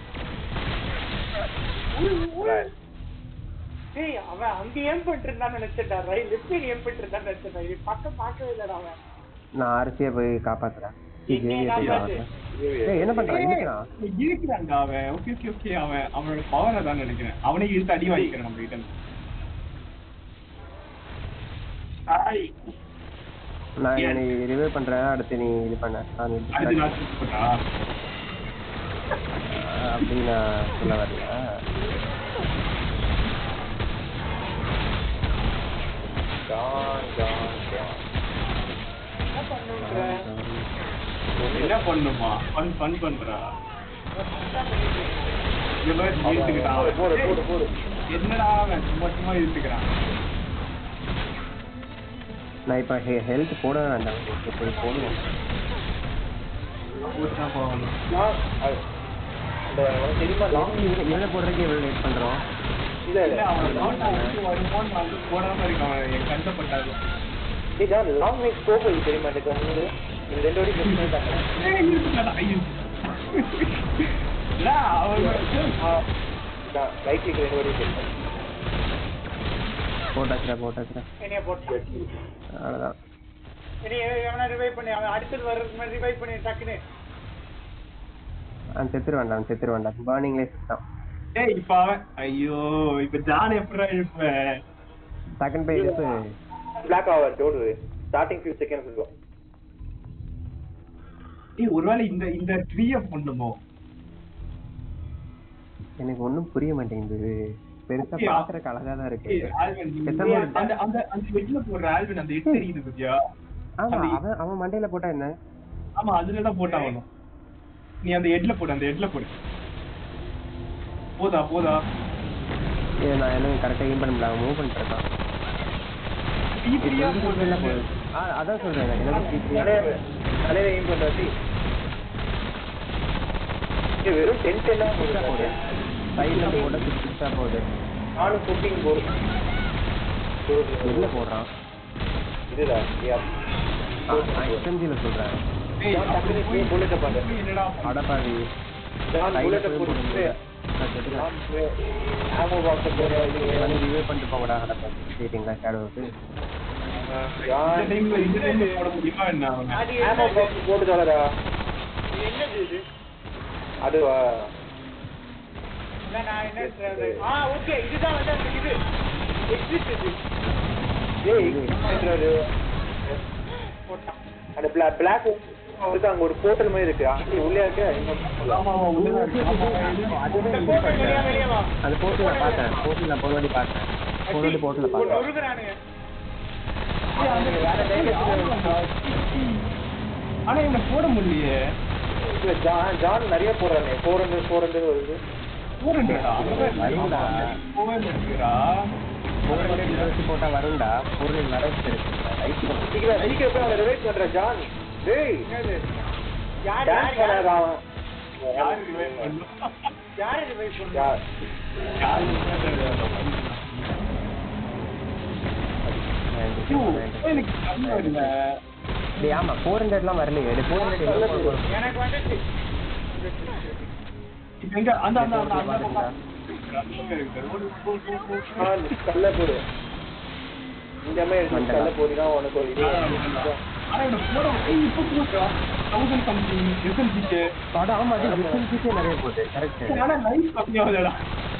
ஏய் அவன் அங்க ஏன் பண்ணிட்டு இருந்தான்னு நினைச்சிட்டா ரைட் லெஃப்ட் ஏன் பண்ணிட்டு இருந்தான்னு நினைச்சிட்டா இது பக்கம் பார்க்கவே இல்லடா அவன் நான் அரிசியை போய் காப்பாத்துறேன் சி, என்னைய ஜேவியை போய் காப்பாத்து. காப்பாத்துறேன். ஏய் என்ன பண்றான் இருக்கிறான் இருக்கிறாங்க அவன் ஓகே ஓகே ஓகே அவன் அவனோட பவரை தான் நினைக்கிறேன் அவனே இழுத்து அடி வாங்கிக்கிறேன் நம்ம கிட்ட இருந்து. ஆய். நான் Yes. நீ ரிவைவ் பண்றேன் அடுத்து நீ இது பண்ண நான் இது அடுத்து நான் shoot பண்ணா? ஆஹ் அப்படி நான் சொல்ல வரல ஜான் ஜான் ஜான் என்ன பண்ணுன்ற என்ன பண்ணுமா ஃபன் ஃபன் பண்றா இந்த மாதிரி இழுத்துக்கிட்டான் போடு போடு அவன். போடு போடு என்னடா அவன் சும்மா சும்மா இழுத்துக்கிறான் நான் இப்ப ஹெல்த் போட வேண்டாம் இப்ப போய் போடுவோம் போட்டுதான் போகணும் ஜான் அது- இந்த உனக்கு தெரியுமா லாங் இவனை போடுறதுக்கு எவ்வளவு லேட் பண்றோம் இல்ல இல்ல இல்ல அவன் நோட்டா வந்து வருமோன்னு வந்து போடாம இருக்கான் அவன் என் கஷ்டப்பட்டாரு டேய் ஜான் லாங் ரேஞ்ச் ஸ்கோப் இருக்கு தெரியுமா எனக்கு வந்து இந்த ரெண்டு வாட்டி மிஸ் பண்ணிட்டாங்க ரைட் கிளிக் ரெண்டு வாட்டி மிஸ் போட்டாச்சுடா போட்டாச்சுடா என்னைய போட்டு அவ்வளவுதான் என்னைய எவனா ரிவைவ் பண்ணி அவன் அடுத்தது வர்றதுக்கு முன்னாடி ரிவைவ் பண்ணி டக்குன்னு அவன் செத்துரு வேண்டாம் அவன் செத்துரு வேண்டாம் பேர்னிங்லேயே செத்தான் ஏய் இப்ப அவன் ஐயோ இப்ப ஜான் எப்படா இருப்ப செகண்ட் பை எழுப்பு black hour don't worry starting few seconds இருக்கும் ஏய் ஒருவேளை இந்த இந்த ட்ரீய பண்ணுமோ எனக்கு ஒண்ணும் புரிய மாட்டேங்குது பெருசா Okay. பாக்குறதுக்கு அழகா தான் இருக்கு ஏய், ஆல்வின், நீ எத்தனை ஏய், மணி- அந்த அந்த அந்த வெட்ல போடுற ஆல்வின் அந்த எட்டு தெரியுது பத்தியா ஆமா அது- அவன் அவன் மண்டையில போட்டா என்ன ஆமா அதுல தான் போட்டாகணும் நீ அந்த எட்ல போடு அந்த எட்ல போடு போதா போதா ஏய், நான் என்ன கரெக்டா ஏம் பண்ண முடியல மூவ் பண்ணிட்டு இருக்கான் ஈஸியா வெளில போகுது. ஆ, அதான் சொல்றேன் எனக்கு த்ரீ தலையில தலையில எய்ம் பண்றாச்சு இது வெறும் டென் டென்னா போகுது சைட்ல போட சிக்ஸா போகுது நானும் குக்கிங் போடு வெளில போடுறான் இதுடா யா ஆ, நான் எஸ்எம்ஜில சொல்றேன் ஏய், ஜான் டக்குனு போய் புல்லட்ட பாரு என்னடா அடப்பாவி ஜான் கையில புல்லட்ட போய் போட்டு போடுங்க. நான் செத்துக்கிறேன். ஆமோ பாக்ஸ் போடு வந்து ரிவே பண்ணிட்டு போங்கடா அடப்பாவி கேட்டீங்களா ஷேடோவுக்கு இந்த ஜான் டைம்ல இந்த டைம்ல போட முடியுமா என்ன அவன் அது ஆமோ என்னது பாக்ஸ் போட்டு தரடா இது என்னது இது அதுவா இல்ல நான் என்ன சொல்றது? ஆ ஓகே இதுதான் வந்து அந்த இது எக்ஸிஸ்ட் இது ஏய் என்னது போட்டான் அந்த பிளாக் பிளாக் இருக்கு அங்க ஒரு போர்ட்டல் மாதிரி இருக்கு அது உள்ளே இருக்க இன்னும் ஆமா ஆமா உள்ளதான் இருக்கு. ஆமா, ஆமா, இந்த போட்டோ வெளியே வெளியே வா அது போட்டு நான் பார்த்தேன் போட்டு நான் போன வாட்டி பார்த்தேன் போன வாட்டி போட்டுல பார்த்தேன் நொறுக்குறானுங்க ஆனா இவனை போட முடியலையே இல்ல, ஜான் ஜான் நிறைய போடுறானே ஃபோர் ஹண்ட்ரட் ஃபோர் ஹண்ட்ரட் வருது போறேன்டா வரும்டா. போவே மாட்டேங்கிறா ஃபோர் ஹண்ட்ரட் வச்சு போட்டா வரும்டா ஃபோர் ஹண்ட்ரட் வர வச்சு சீக்கிரம் சீக்கிரம் போய் அவனை ரிவைட் பண்ற ஜான் டேய் என்னது யார் டான்ஸ் யார் பண்ணாத யார் அவன் யாரு revive பண்ணா? யார் ரிவைவ் பண்ணுறா யார் யாரு ஐயோ, எனக்கு கண்ணு வரல. டேய் ஆமா ஃபோர் ஹண்ட்ரட்லாம் வரலையே டேய் ஃபோர் ஹண்ட்ரட் எனக்கு வந்துச்சு இப்ப எங்க அந்த அந்த அந்த அந்த பக்கம். அங்க இருக்கு. ஓடு, ஓடு, ஓடு, ஓடு. ஜான் கல்ல போடு இந்த மாதிரி எடுத்து கல்ல போடினா உனக்கு ஒரு இது ஆனா இவனை போட ஏய், இப்ப போடுறா. 1000 something, SMG க்கு. அட ஆமா அது டிஸ்டன்ஸே நிறைய போகுது கரெக்ட் ஆனா life கம்மியாகுதுடா.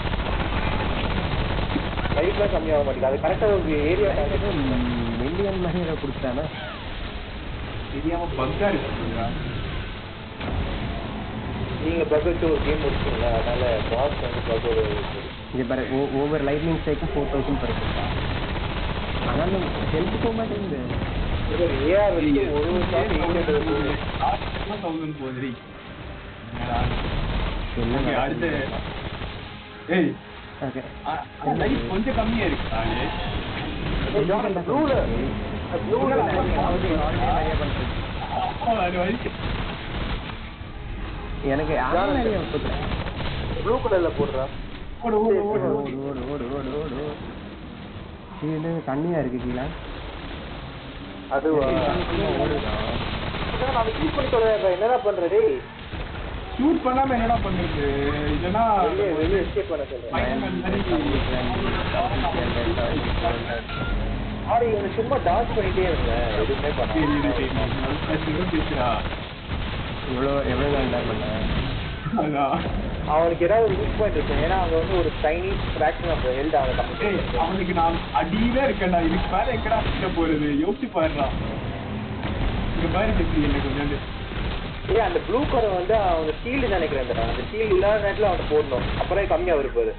லைஃப்லாம் கம்மியாக மாட்டேங்குது அது கரெக்டா ஒரு ஏரியா மில்லியன் மாதிரி ஏதோ கொடுத்தானே தெரியாம bug ஆ இருக்குதுடா. நீங்க பக் வச்சு ஒரு கேம் முடிச்சீங்களா அதனால பாஸ் வந்து பக் ஒரு இங்க பாரு ஒ- ஒவ்வொரு லைட்னிங் ஸ்ட்ரைக்கும் ஃபோர் தௌசண்ட் பருக்கு ஆனாலும் ஹெல்த் போக மாட்டேங்குது ஏஆர் வந்து ஒரு ஒரு ஷாட் எயிட் ஹண்ட்ரட் போகுது Last time 1000 போகுதுடி. என்ன Okay, அடுத்து ஏய் ஓகே லைஃப் கொஞ்சம் கம்மியா இருக்கு ஆளு ப்ளூல ப்ளூல அது வலிக்கு. எனக்கு ஆறு நிறைய போட்டு ப்ளூ கலர்ல போடுறா ஓடு ஓடு ஓடு ஓடு ஓடு ஓடு ஓடு ஓடு ஓடு இது என்ன தண்ணியா இருக்கு கீழே அதுவா ஓடுதா நான் யூஸ் பண்ணி சொல்றேன் என்னடா பண்ற டேய் ஷூட் பண்ணாம என்னடா பண்றது இல்லனா வெளியே வெளியே எஸ்கேப் பண்ண சொல்றேன் Spider-Man மாதிரி ஆடி இவன் சும்மா டான்ஸ் பண்ணிட்டே இருந்தேன் எதுவுமே பண்ண பேசுறா எவ்வளோ எவ்வளோ நாள் தான் பண்ண அதான் அவனுக்கு ஏதாவது ஒரு வீக் பாயிண்ட் இருக்கும் ஏன்னா அவங்க வந்து ஒரு டைனி ஃபிராக்ஷன் ஆஃப் ஹெல்த் அவனை ஏய், கம்மி அவனுக்கு நான் அடியில இருக்கேன்டா இதுக்கு மேல எங்கடா கிட்ட போறது யோசிச்சு பாருடா இங்க பாரு எப்படி எனக்கு கொஞ்சம் ஏய் அந்த ப்ளூ கலர் வந்து அவங்க ஷீல்டு நினைக்கிறேன் அந்த ஷீல்டு இல்லாத நேரத்துல அவனை போடணும் அப்புறம் கம்மியா இருப்பாரு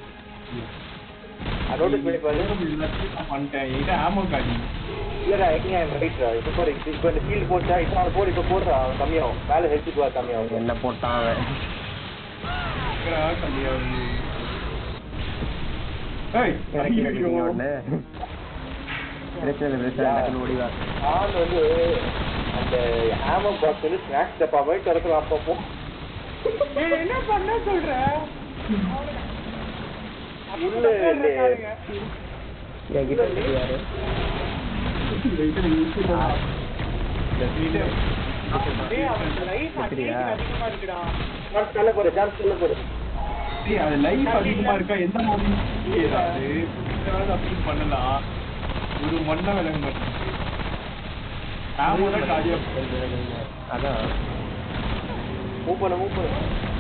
நோட்டீஸ் பண்ணி பாரு நான் பண்ணிட்டேன் என்கிட்ட ஆமோ காடி இல்லடா எங்க ரைட்ரா இப்போ போடு இப்போ இந்த ஷீல்டு போட்டா இப்போ அவனை போடு இப்போ போடுறா அவன் கம்மியாகும் மேலே ஹெல்த்துக்கு வர கம்மியாகும் என்ன போட்டான் அவன் எங்கடா கம்மியாகுது ஏய் இறக்கி ஐயோ. எடுத்தீங்க உடனே பிரச்சனை இல்லை பிரச்சனை இல்லை, டக்குனு ஓடி வா ஆன் வந்து அந்த ஹேமர் பாக்ஸ் வந்து ஸ்நாக்ஸ் டப்பா மாதிரி திறக்கலாம் அப்பப்போ ஏய், என்ன பண்ண சொல்ற உள்ள இல்லையே. என் கிட்ட இருக்கு யாரு இந்த இதுல யூஸ் பண்ணலாம். இந்த இது டேய் அவன் லைஃப் எப்படியா? அதிகமா இருக்குடா சான்ஸ் சொல்ல போடு சான்ஸ் சொல்ல போடு ஏய், அது லைஃப் அதிகமா இருக்கா எந்த மாதிரி ஏதாவது ஏதாவது அப்படி பண்ணலாம் ஒரு மண்ண விலங்கு மட்டும் ஆமோட காலியா அதான் மூவ் பண்ண மூவ் பண்ண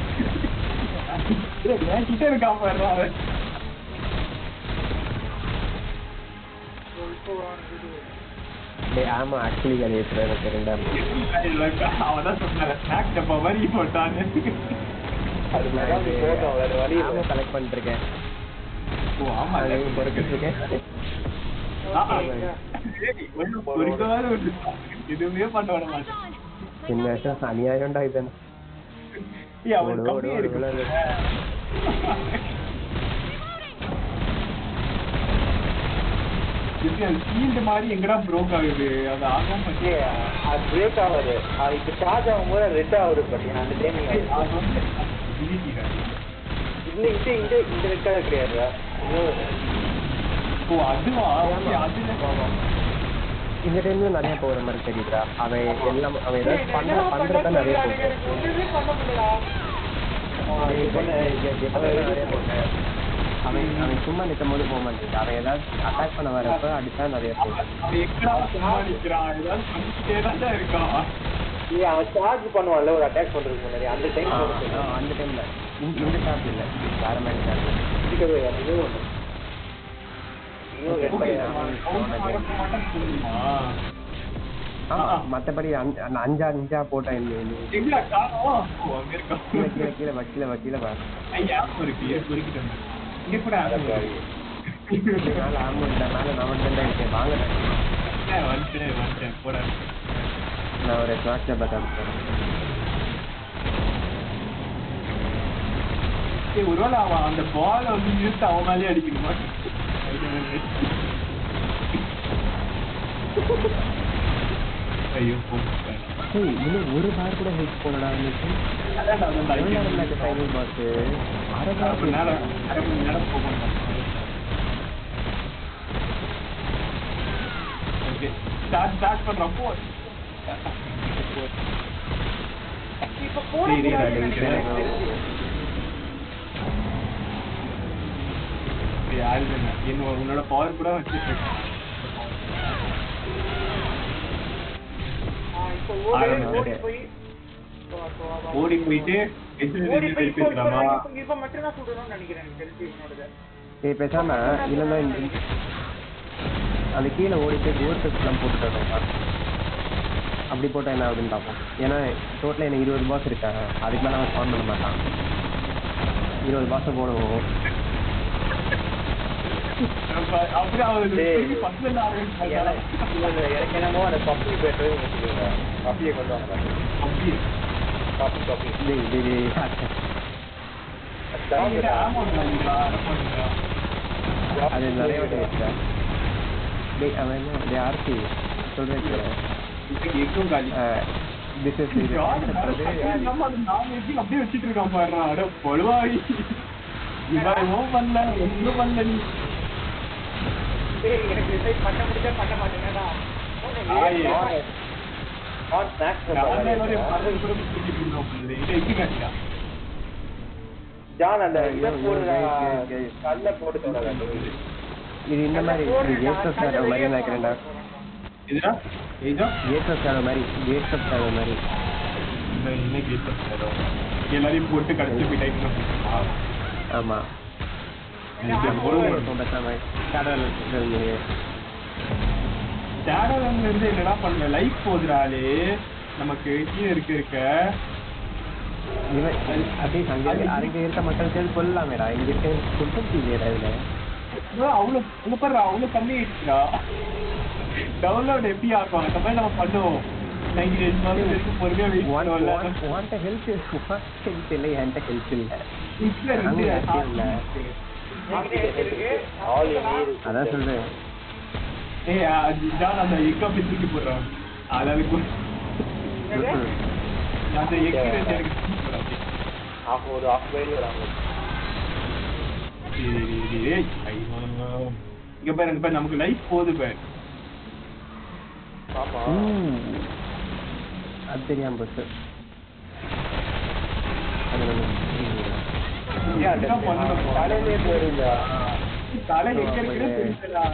என் கிட்ட இருக்கா பாரு அவன் டேய் ஆமா ஆக்சுவலி அது ஏற்றுறேன் எனக்கு ரெண்டாம் அவன் தான் சொன்னான் ஸ்நாக் டப்பா மாதிரி போட்டான்னு அது மாதிரி நீ போட்டோம் வேற வழி ஆமா இல்லை கலெக்ட் பண்ணிட்டு இருக்கேன் ஓ ஆமா அது பொறுக்கிட்டு இருக்கேன் ஆ, ஆ. ஏய், ஒண்ணும் பொறுக்காத ஒரு எதுவுமே பண்ண விட மாட்டேன் சின்ன வருஷம் அநியாயம்டா இது ஏய், அவன் ஓடு, ஓடு, கம்மியா ஓடு, இருக்கு ஓடு. எப்படி அது shield மாதிரி எங்கடா broke ஆகுது அது ஆகாம இருக்கு. ஏய், அது பிரேக் ஆகாது அது இப்போ சார்ஜ் ஆகும்போது ரெட் ஆகுது பார்த்தீங்கன்னா அந்த டைமிங் ஏய், அது வந்து ability கார்டு. இந்த இந்த இந்த இந்த ரெட் கலர் கிடையாதுடா இன்னும் ஓ அதுவா ஓகே அதுல இந்த டைம்ல நிறைய போகிற மாதிரி தெரியுதுடா அவன் எல்லாம் அவன் ஏதாவது பண்ண பண்றத நிறைய போகுது ஒண்ணுமே பண்ண முடியலடா நிறைய போட்டேன் அவன் அவன் சும்மா நிற்கும் போது போக மாட்டேங்குது அவன் ஏதாவது அட்டாக் பண்ண வரப்ப அடிச்சா நிறைய போகுது அவன் எங்கடா சும்மா நிக்கிறான் ஏதாவது பண்ணிக்கிட்டே தான் இருக்கான் ஏய் அவன் சார்ஜ் பண்ணுவான்ல ஒரு அட்டாக் பண்றதுக்கு முன்னாடி அந்த டைம் ஆ, ஆ, அந்த டைம்ல இந்த சார்ஜ் இல்லை வேற மாதிரி சார்ஜ் இன்னும் ஒன்று இன்னும் ரெட் ஓகே கலர் அவன் count பண்ண மாட்டான்னு சொல்லுமா ஆமா மத்தபடி அந்த அந்த அஞ்சா அஞ்சா போட்டா இல்லை எங்கடா காணோம் ஓ அங்க இருக்கான் கீழே கீழே கீழே வா கீழே வா கீழே வா ஐயா இருக்கு ஏன் பொறுக்கிட்டு வந்தேன் இங்க கூட ஆப்பு இருக்கு. மேல ஆம்பு இல்லை மேல நான் மட்டும் தான் இருக்கேன் வாங்க ஏய், வந்துட்டேன் வந்துட்டேன் போட நான் ஒரு ஸ்நாக்ஸ் டப்பா காமிச்சேன் ஏய், ஒருவேளை அவன் அந்த பால் வந்து நிறுத்த அவன் மேலேயே அடிக்கணுமா ஐயோ போட்டேன். ஏய் இன்னும் ஒரு பார் கூட ஹெல்ப் போனடா இன்னைக்கு அதான் நான் வந்து எவ்வளோ நேரம் அடிக்கிறேன். ஃபைனல் பாஸ் அரை அரை மணி நேரம் அரை மணி நேரம் போகும் ஓகே ஸ்டார்ட் ஸ்டார்ட் பண்றோம் போ இப்ப போட டேய், டேய், கூடாதுன்னு டேய், நினைக்கிறேன் டேய். எனக்கு தெரிஞ்சு. யாரு என்ன உன்னோட பவர் கூட வச்சுட்டு ஆ, இப்ப ஓடி ஆரம்பிச்சிட்டேன். ஓடி போய் வா, வா, வா. ஓடி போயிட்டு எதிர்த்து ஓடி நின்னு போய் திருப்பி இப்போ இருக்கலாமா இப்போ- இப்போ மட்டும்தான் சுடணும்னு நினைக்கிறேன் எனக்கு தெரிஞ்சு என்னோடது ஏய் பேசாம இல்லைன்னா இந்த அந்த கீழே ஓடி போய் கோர்ஸ் போட்டுட்டு வரணும் அப்படி போட்டா என்ன ஆகுதுன்னு பார்ப்போம் ஏன்னா டோட்டலாக எனக்கு இருபது பாஸ் இருக்காங்க அதுக்கு மேலே அவன் ஸ்பான் பண்ண மாட்டான் இருபது பாஸை போடுவோம் அப்ப அப்படியே அவன் டேய். திருப்பி first ல இருந்து ஆரம்பிச்சாங்க. எனக்கு எனக்கு என்னமோ அந்த பப்பி பேட்டரி வச்சுக்கோங்க பப்பியை கொண்டு வாங்க அப்படியே காப்பி காப்பி டேய் டேய் டேய் நீங்க ஆமா பண்ணுறா அது நிறைய வாட்டி வச்சேன் டேய் அவன் என்ன டேய் ஆர்த்தி சொல்றேன் கேளு. எக்கும் காலி அஹ், this is இது நம்ம அது நாலு எக்கு அப்படியே வச்சிட்டு இருக்கான் பாருடா அட பொழுவாடி இவன் எதுவும் பண்ணல ஒண்ணும் பண்ணல நீ டேய் எனக்கு டிசைட் பண்ண முடிஞ்சா பண்ண மாட்டேங்கடா ஆயே. நாட் ஸ்நாக்ஸ் நானே ஒரு பறவை கூட பிடிச்சிட்டு இருந்தோம் போல. இது எக்கு காலியா ஜான் அந்த இதை ஐயோ, போடுறா ஐயோ, ஐயோ, ஐயோ. கல்ல போட்டு சொல்லுங்க இது இந்த மாதிரி இது ஏசஸ் ஷேடோ மாதிரி நினைக்கிறேன்டா இதுடா ஏஜா ஏசஸ் ஷேடோ மாதிரி ஏசஸ் ஷேடோ மாதிரி இந்த இன்னைக்கு கேட்டு எல்லாரையும் போட்டு கடைசி போய் டைப் ஆமா ஒரு இருக்கும் பேசாம ஷேடோ சேனல்ல இருந்து என்னடா பண்ண லைஃப் போதுறாலே நமக்கு கீழே இருக்க இருக்க இவன் அப்படியே அங்க இருக்க- அங்க இருக்க மக்கள் சேர்ந்து கொல்லாமேடா இங்க இருக்க குற்றம் இல்லையடா இதுல அவ்வளவு அவ்வளவு பாரு அவ்வளவு கம்மி ஆயிடுச்சுடா டவுன்லோட் எப்படி ஆகும் அந்த மாதிரி நம்ம பண்ணுவோம் நைன்டி டேஸ் மாதிரி வரைக்கும் பொறுமையா வெயிட் பண்ணுவோம்ல உன்கிட்ட ஹெல்த் ஹெல்த் இல்லை என்கிட்ட ஹெல்த் இல்லை இப்ப இருந்து நானும் active இல்ல. ஆல் யூ நீட் அதான் சொல்றேன் ஏய் அதுதான் அந்த எக் அப்படி தூக்கி போடுறான் அதாவது கு- ம்ம். அந்த எக் ரெண்டு எனக்கு தூக்கி போடுறான் ஆஃப் ஒரு ஆஃப் வேலி வராங்க ஏய், ஐயோ. இங்க பாரு இங்க பாரு நமக்கு லைஃப் போகுது பாரு ஆமா ஊ. அது தெரியாம போச்சு அது நம்ம ஏன் அதுதான் பண்ணணும் தலையிலே போயிருந்தா தலை எங்க இருக்குன்னு தெரியலடா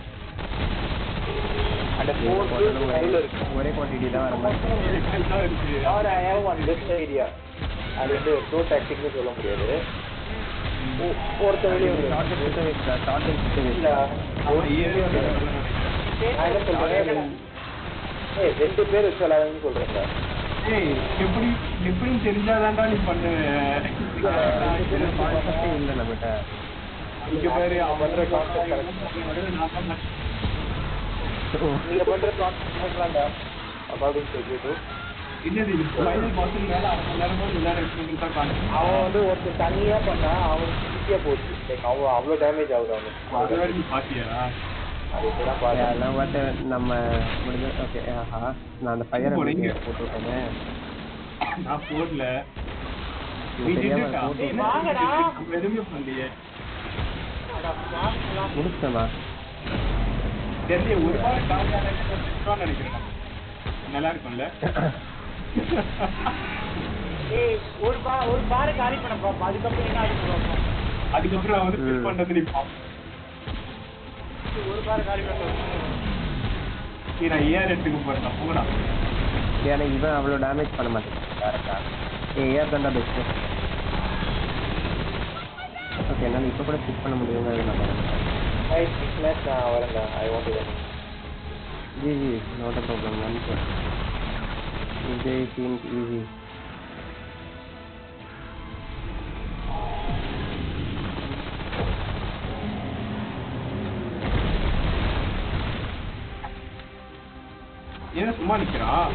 அந்த ஃபோர் கையில இருக்கு ஒரே குவான்டிட்டி தான் வர மாதிரி எல்லாம் இருக்கு or I have one best idea அது வந்து ப்ரோ டாக்டிக்னு சொல்ல முடியாது ஒ- ஒருத்த வெளியே ஷார்ட் சுத்த வைக்கிறா ஷார்ட் சுத்த இல்ல வைக்கிறா ஒரு ஏழு நான் என்ன சொல்றேன் ஏய் ரெண்டு பேர் வச்சு விளையாடுன்னு சொல்றேன் ஏய் எப்படி எப்படின்னு தெரிஞ்சாதான்டா நீ பண்ணுவ கான்செப்டே இல்லை நம்மகிட்ட இங்க பாரு அவன் பண்ற பண்ற concept கான்செப்ட் நான் பண்ண நீங்க பண்ற கான்செப்ட்லாம்டா அக்கார்டிங் டு யூ என்னது இது ஃபைனல் பாஸ் மேல அவன் எல்லாரும் விளையாட வைக்கணும்னு தான் கான்செப்ட் அவன் வந்து ஒருத்தர் தனியா பண்ணா அவனுக்கு ஈஸியா போச்சு லைக் அவன் அவ்வளவு டேமேஜ் ஆகுது அவனுக்கு அது வரைக்கும் நீ பாத்தியா அது இப்பதான் பாருங்க அதெல்லாம் பார்த்து நம்ம முடிஞ்ச ஓகே ஆஹா நான் அந்த ஃபயரை போறீங்க. போட்டு விட்டேனே நான் போடல இது நீ தெரியாம நின்னுட்டா. போட்டு ஏய், வாங்கடா. நம்ம எதுவுமே பண்ணலையே முடிச்சிட்டேமா தெரியல ஒரு வாரம் காலையில நினைக்கிறேன் நல்லா இருக்கும்ல ஏய் ஒரு பா ஒரு பாரு காலி பண்ண பாப்பா அதுக்கப்புறம் என்ன ஆகி பார்ப்போம் அதுக்கப்புறம் வந்து ம். ஃபில் பண்றது நீ பாப்போம் ஒரு பாரு காலி பண்ண நீ நான் ஏஆர் எடுத்துக்க போறேன் போகடா ஏன்னா இவன் அவ்வளோ டேமேஜ் பண்ண மாட்டேங்குது டேரக்டா ஏ ஏர் தாண்டா பெஸ்ட்டு ஓகே என்னால் இப்போ கூட ஸ்கிப் பண்ண முடியுங்க நான் ஐ சிக்ஸ் மேட்ச் நான் வரேன்டா I want to G G not problem one Vijay team easy ஏன் சும்மா நிக்கிறான்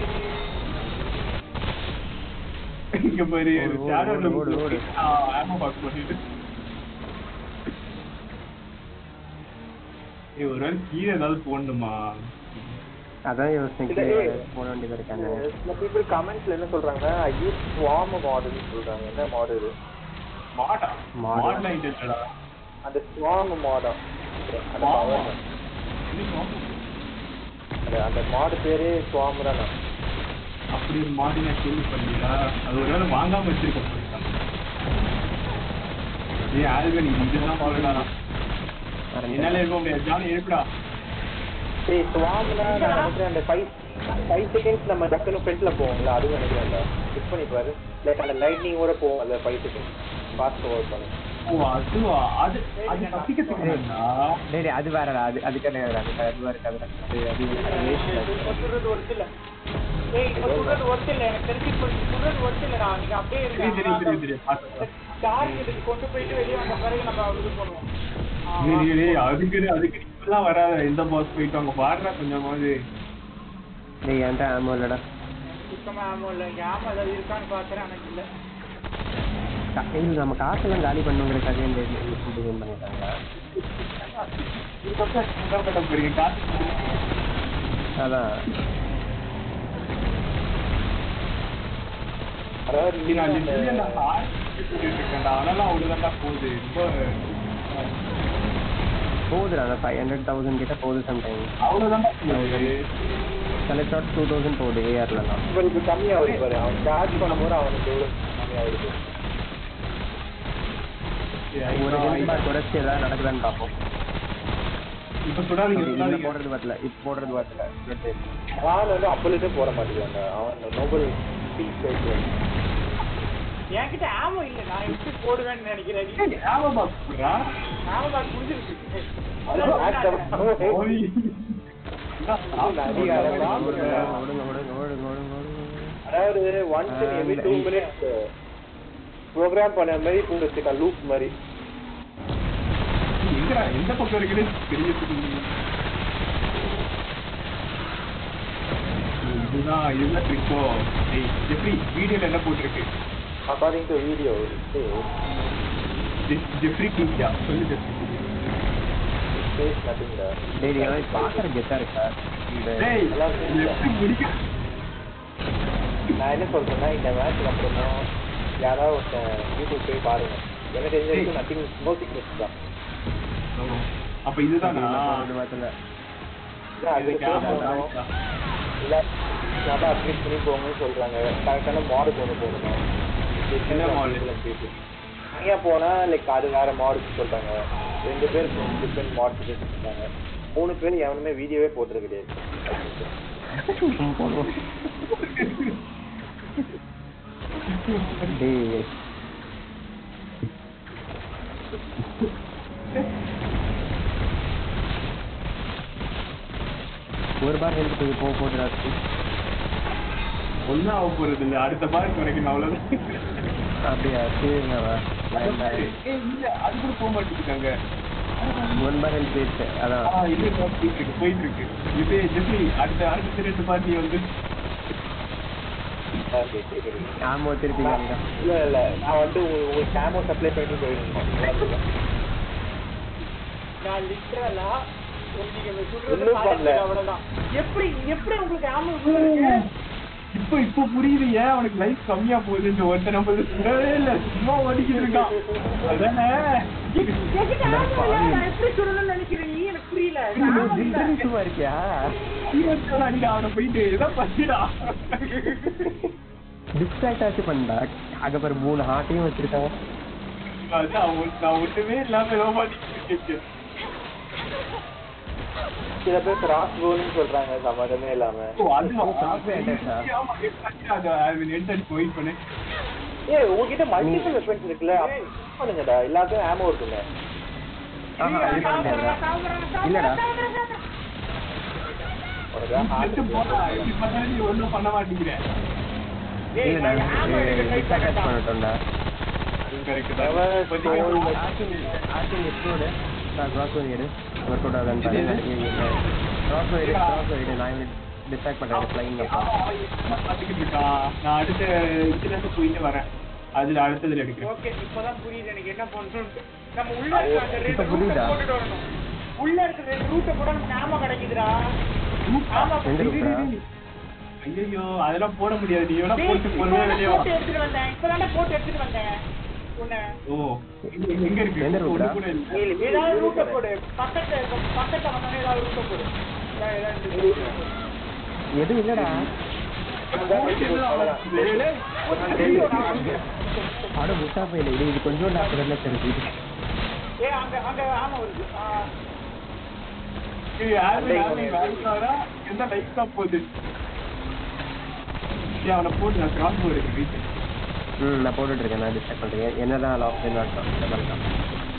இங்க பாரு ஓடு, ஓடு, சேனல்ல ஓடு, ஓடு. ஆமா பாக்க பண்ணிட்டு ஏய் ஒரு வேளை கீழே ஏதாவது போடணுமா அதான் யோசனை இல்ல, ஏய். போட வேண்டியது இருக்காங்க சில பீப்புள் கமெண்ட்ஸ்ல என்ன சொல்றாங்கன்னா ஐ யூஸ் ஸ்வார்ம் மாடல்னு சொல்றாங்க என்ன மாடல் மாடா மாடா? மாடலாம் இல்லடா அந்த ஸ்வார்ம் மாடம் அந்த Swarm-ஆ? power அந்த அந்த மாடு பேரு ஸ்வாம் தான் அப்படி ஒரு மாடு நான் கேள்வி பண்ணியா அது ஒரு வேளை வாங்காம வச்சிருக்க போயிட்டான் ஏய் ஆல்பன் இது இதெல்லாம் போடலாம் என்னால இருக்க முடியாது ஜாலி இருக்குடா சரி ஸ்வாம்னா நான் நினைக்கிறேன் அந்த ஃபைவ் ஃபைவ் செகண்ட்ஸ் நம்ம டக்குனு ஃப்ரண்ட்ல போவோம்ல அதுவும் நினைக்கிறேன்டா கிளிக் பண்ணி பாரு லைக் அந்த லைட்னிங்கோட போவோம் அந்த ஃபைவ் செகண்ட்ஸ் ஃபாஸ்ட் ஒர்க் பண்ணு ஓ அதுவா அது அது தப்பிக்கிறதுக்கு டேய் டேய், அது வேறடா அது அது கிடையாது அது அதுவா இருக்காதுடா அது அது அது waste டா. இப்ப சொல்றது ஒருத்து இல்ல ஏய் இப்ப சொல்றது ஒருத்து இல்ல எனக்கு தெரிஞ்சு இப்ப சொல்றது ஒருத்து இல்லடா நீங்க அப்படியே தெரியும் தெரியும் தெரியும் இருங்க தெரியும் பார்த்தேன். டார்க் இதுக்கு கொண்டு போயிட்டு வெளியே வந்த பிறகு நம்ம இது பண்ணுவோம் டேய், டேய், டேய், அதுக்கு அதுக்கு இப்பெல்லாம் வராத எந்த பாஸ் போயிட்டு அவங்க பாடுறா கொஞ்சமாவது டேய் என்கிட்ட ஆமோ இல்லடா சுத்தமா ஆமோ இல்ல இங்க ஆமா ஏதாவது இருக்கான்னு பாக்குறேன் எனக்கு இல்ல கா- இல்ல நம்ம காசெல்லாம் காலி பண்ணுங்கிறதுக்காக இந்த டிசைன் பண்ணிட்டாங்க போறீங்க காசு அதான் அதாவது நீ நான் அந்த- literally அந்த heart சொல்லிட்டு இருக்கேன்டா. அதெல்லாம் அவ்வளவுதான்டா போகுது. ரொம்ப போகுதுடா அந்த ஃபைவ் ஹண்ட்ரட் தௌசண்ட் கிட்ட போகுது சம்டைம் அவ்வளவுதான்டா போகுது. சில ஷார்ட் டூ தௌசண்ட் போகுது ஏஆர்லாம் இவருக்கு கம்மியாகுது பாரு அவன் சார்ஜ் பண்ணும்போது அவனுக்கு எவ்வளவு கம்மியாகுது ஒரு ரெண்டு குறைச்சி ஏதாவது நடக்குதான்னு பார்ப்போம் இப்ப சுடாதீங்க, இதுல சுடாதீங்க. போடுறது வரல இப்போ போடுறது வரல அவன் வந்து அப்பலிட்டே போட மாட்டேங்கிறாங்க அவன் நோபல் பீஸ் என்கிட்ட ஆமோ இல்ல நான் எப்படி போடுவேன்னு நினைக்கிறேன் நீ ஏய், ஆமா box போடுறா. ஆமோ பாக்கு முடிஞ்சிருக்கு ஓய். அதிகாரமா ஓடுங்க ஓடுங்க ஓடுங்க ஓடுங்க ஓடுங்க ஓடுங்க அதாவது once in every two minutes program பண்ண மாதிரி கூட வச்சுக்கா லூப் மாதிரி எங்கடா, எந்த பக்கம் இருக்குன்னு தெரியறதுக்கு இல்லையே. இதுதான் இதுதான் ட்ரிக்கோ ஏய் ஜெஃப்ரி வீடியோல என்ன போட்டிருக்கு அக்கார்டிங் டு வீடியோ ஜெ- ஜெஃப்ரி கிங்யா சொல்லு ஜெஃப்ரி ஸ்பேஸ் நத்திங் டேய் நீ எல்லாம் பார்க்குற கெத்தா இருக்கா இந்த டேய் நல்லா இருக்கு. ஜெஃப்ரி முடிக்க நான் என்ன சொல்றேன்னா இந்த மேட்ச்க்கு அப்புறமா யாராவது ஒருத்தன் யூடியூப் போய் பாருங்க எனக்கு தெரிஞ்ச வரைக்கும் நத்திங் நோ சீக்ரெட்ஸ் தான் அப்ப இதுதானா போடுறது வரல இல்ல, அது இதுக்கு ஆமா, போகணும். தான். இல்ல நல்லா அப்டேட் பண்ணி போகணும்னு சொல்றாங்க கரெக்டான மாடு கொண்டு போகணும் என்ன mod? தனியா போனா லைக் அது வேற மாடுக்கு சொல்றாங்க ரெண்டு பேர் டிஃப்ரெண்ட் மாடு சொல்றாங்க மூணு பேர் எவனுமே வீடியோவே போட்டுறது கிடையாது போடுவோம் டேய் ஒரு பார் ஹெல்த் போக போகுதுடா ஒண்ணும் ஆக போறது இல்ல அடுத்த பாருக்கு குறைக்கணும் அவ்வளவுதான் அப்படியா சரிங்கவா ஏய், இல்ல அது கூட போக மாட்டேங்கிறாங்க ஒன் பார் ஹெல்த் போயிடுச்சு அதான் ஆ, இல்ல, இல்ல, போயிட்டு இருக்கு போயிட்டு இருக்கு இது ஜெஃப்ரி அடுத்த அடுத்த ரெண்டு பார்ட்டி வந்து Okay, சரி, சரி. ஆமா திருப்பி காமிங்க இல்ல இல்ல நான் வந்து உங்க- உங்களுக்கு கேமோ சப்ளை பண்ணி போயிருந்தேன் நான் லிட்டரலா நீங்க ஒண்ணும் சொல்றது பண்ணல. அவ்வளவுதான் எப்படி எப்படி உங்களுக்கு ஆமோ இவ்வளவு இருக்கு இப்போ இப்போ புரியுது ஏன் அவனுக்கு லைஃப் கம்மியா போகுதுன்னு ஒருத்தர் நம்ம சொல்லவே இல்ல சும்மா ஓடிக்கிட்டு இருக்கான் அதானே என்கிட்ட ஆமோ இல்ல, நான் எப்படி சொல்லணும்னு நினைக்கிறேன் நீ எனக்கு புரியல நான் ஆமோ இல்ல. சும்மா இருக்கியா இருபத்தி அடிடா அவனை போயிட்டு ஏதோ பசிடா டிஸ்ட்ராக்ட் ஆச்சு பண்ணா அங்க பாரு மூணு ஹார்ட்டையும் வச்சிருக்காங்க அதான் அவன் நான் ஒண்ணுமே இல்லாம ஏதோ மாட்டிக்கிட்டு இருக்கேன் சில பேர் கிராஸ் கோல்னு சொல்றாங்க சம்மதமே இல்லாம ஓ, அதுவா? Software attack-ஆ? ஆமா, அது அது எடுத்து அடிச்சு wait பண்ணு. ஏய் உங்ககிட்ட மல்டிபிள் வெப்பன்ஸ் இருக்குல்ல அப்ப use பண்ணுங்கடா எல்லாத்தையும் ஆமோ இருக்குங்க ஆஹா இது பண்ண முடியாதுடா இல்லடா உனக்கு எடுத்து போடா, எப்படி பண்ணாலும் நீ ஒண்ணும் பண்ண மாட்டேங்கிற. ஏய், இல்லடா நான் ஆமோ எடுக்க try டிஸ்ட்ராக்ட் பண்ணேன்டா. பண்ணட்டோம்டா அது correct தான். Never இப்போதைக்கு told ஆர்டிங் ஆர்டிங் எக்ஸ்ப்ளோடு நான் கிராஸ் எடு ஒர்க் அவுட் ஆகுதான்னு பாருங்க கிராஸ் எடு கிராஸ் எடு நான் டிஸ்ட்ராக்ட் பண்ணுறேன் ஃப்ளைங் அவன் அவன் என்ன பார்த்துக்கிட்டு இருக்கான். நான் அடுத்த இதுல இருந்து போயிட்டு வரேன் அதுல அடுத்ததுல எடுக்கிறேன் ஓகே இப்பதான் புரியுது எனக்கு என்ன பண்றோம்னு நம்ம உள்ள இருக்க அந்த இப்ப ரெண்டு புரியுதா? ரூட்டை போட்டுட்டு வரணும் உள்ள இருக்க ரெண்டு ரூட்டை கூட நமக்கு ஆமா கிடைக்குதுடா ஆமா எங்க இருக்குடா ஐயோ அதெல்லாம் போட முடியாது நீ வேணா டேய், போட்டு பொறுமையா இப்பதான் வெளியே வா போட்டு எடுத்துட்டு வந்தேன் இப்பதான் போட்டு எடுத்துட்டு வந்தேன் உன்னை ஓ எங்க- எங்க இருக்கு எந்த ஒண்ணு route-ஆ? கூட இல்ல ஏதாவது ரூட்டை போடு பக்கத்துல பக்கத்துல வந்தோடனே ஏதாவது ரூட்டை போடு ஏதாவது ஏதாவது எதுவும் இல்லடா அட முட்டா பையில இது இது கொஞ்சம் டாக்டர்ல தெரியுது ஏ அங்க அங்க ஆமா வருது ஆ, ஏய், யாருமே யாருமே வேலைக்கு வரா? எந்த light தான் போகுது ஏய், அவனை போட்டு நான் கிராஸ் போர்டு இருக்கு வீட்டு ம் நான் போட்டுட்டு இருக்கேன் நான் டிஸ்ட்ராக்ட் பண்ணுறேன் என்னதான் லாக் பண்ணாட்டம் இந்த மாதிரி தான்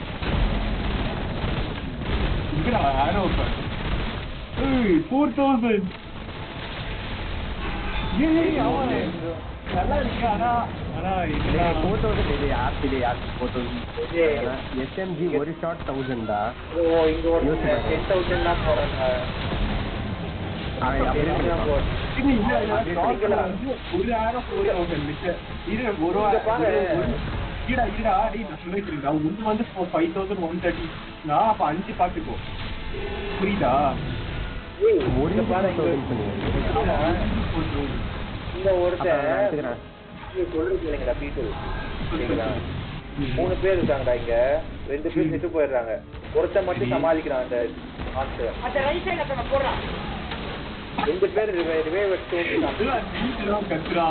இங்கடா யாரோ ஒருத்தன். ஏய், 4000. ஏய், அவன் நல்லா இருக்கு ஆனா ஆனா இதுல ஃபோர் தௌசண்ட் இது ஆப் இது ஆப் ஃபோர் தௌசண்ட் எஸ்எம்ஜி ஒரு ஷாட் தௌசண்டா ஓ இங்க ஒரு யோசிச்சு பாரு. டென் தௌசண்ட் தான் போறாங்க அவன் அப்படி இதுதான் இருக்கான். போ- இது இல்ல, இல்ல, அது stock ல எடுத்துக்கலாம். வந்து ஒரு ஆயிரம் four thousand இருக்கு. இரு, ஒரு இங்க பாரு. ஒரு- ஒரு- இருடா, இருடா, டேய், நான் சொல்லிட்டு இருக்கேன். ஒண்ணு வந்து for 5,130. நான் அப்ப அஞ்சு பாத்துக்கோ புரியுதா ஏய், ஒரு இங்க பாரு, இங்க- thousand சொன்னீங்க. இங்க அப்ப ஒருத்தன் நான் எடுத்துக்கிறேன். நீ சொல்றது இல்லைங்கடா பீட்டு சரிங்களா மூணு பேர் இருக்காங்கடா இங்க ரெண்டு பேர் செத்து போயிடுறாங்க ஒருத்தன் மட்டும் சமாளிக்கிறான் அந்த ஆன்சர் அந்த ரைட் சைடுல இருக்க போடுறான் ரெண்டு பேர் ரிவே ரிவே வச்சு ஓட்டிட்டான். அதெல்லாம் நீங்களும் கத்துறா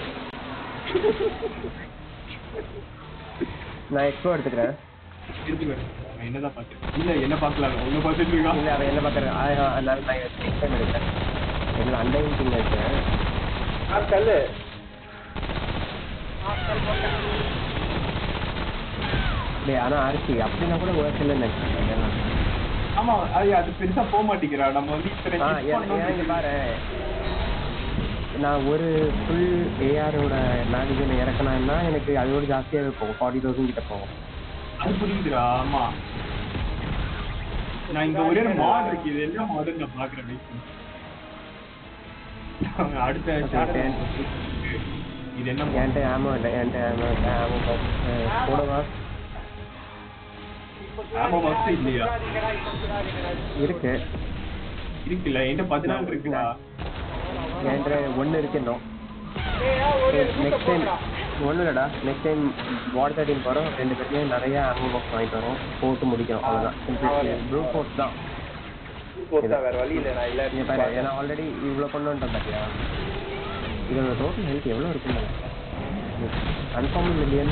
நான் எக்ஸ்போ எடுத்துக்கிறேன் இருக்கு நான் என்னதான் பார்த்தேன் இல்ல என்ன பார்க்கலாம் ஒண்ணு பார்த்துட்டு இருக்கான் இல்ல அவன் என்ன பாக்குறேன் அதனால நான் நெக்ஸ்ட் டைம் எடுக்கிறேன் இதுல அண்டையும் திங்க இருக்கேன் ஆ, கல்லு டேய் ஆனா அரிசி அப்படின்னா கூட ஒர்க் இல்லைன்னு நினைக்கிறேன் ஆமா அது அது பெருசா போக மாட்டேங்கிறா நம்ம வந்து இத்தனை ஆ hit ஏன் ஏன் இங்க பண்ணோம். பாரு நான் ஒரு ஃபுல் ஏஆரோட மேகசின் இறக்கினா எனக்கு அதோட ஜாஸ்தியாகவே போகும் ஃபார்ட்டி தௌசண்ட் கிட்ட போகும் அது புரியுதுடா ஆமா நான் இங்க ஒரே ஒரு மாட் இருக்கு இது என்ன மாடு நான் பாக்குறேன் wait பண்ணு. அடுத்த chapter இது என்ன mod? என்கிட்ட ஆமோ இல்லை என்கிட்ட ஆமோ ஆமோ போடவா ஆமா box இல்லையா இருக்கு இருக்குல்ல என்கிட்ட பதினாலு இருக்குடா என்கிட்ட ஒன்று இருக்கு இன்னும் நெக்ஸ்ட் டைம் ஒன்றும் இல்லைடா நெக்ஸ்ட் டைம் வார்ட் தேர்ட்டின் போகிறோம் ரெண்டு பேருமே நிறைய ஆமோ பாக்ஸ் வாங்கிட்டு வரோம் போட்டு முடிக்கிறோம் அவ்வளோதான் ப்ரூ ஃபோர்ஸ் தான் போட்டா வேற வழி இல்ல நான் இல்ல நீ பாரு ஏன்னா ஆல்ரெடி இவ்வளோ கொண்டு வந்துட்டேன் பார்த்தியா இதோட டோட்டல் ஹெல்த் எவ்வளோ இருக்குன்னு கன்ஃபார்ம் மில்லியன்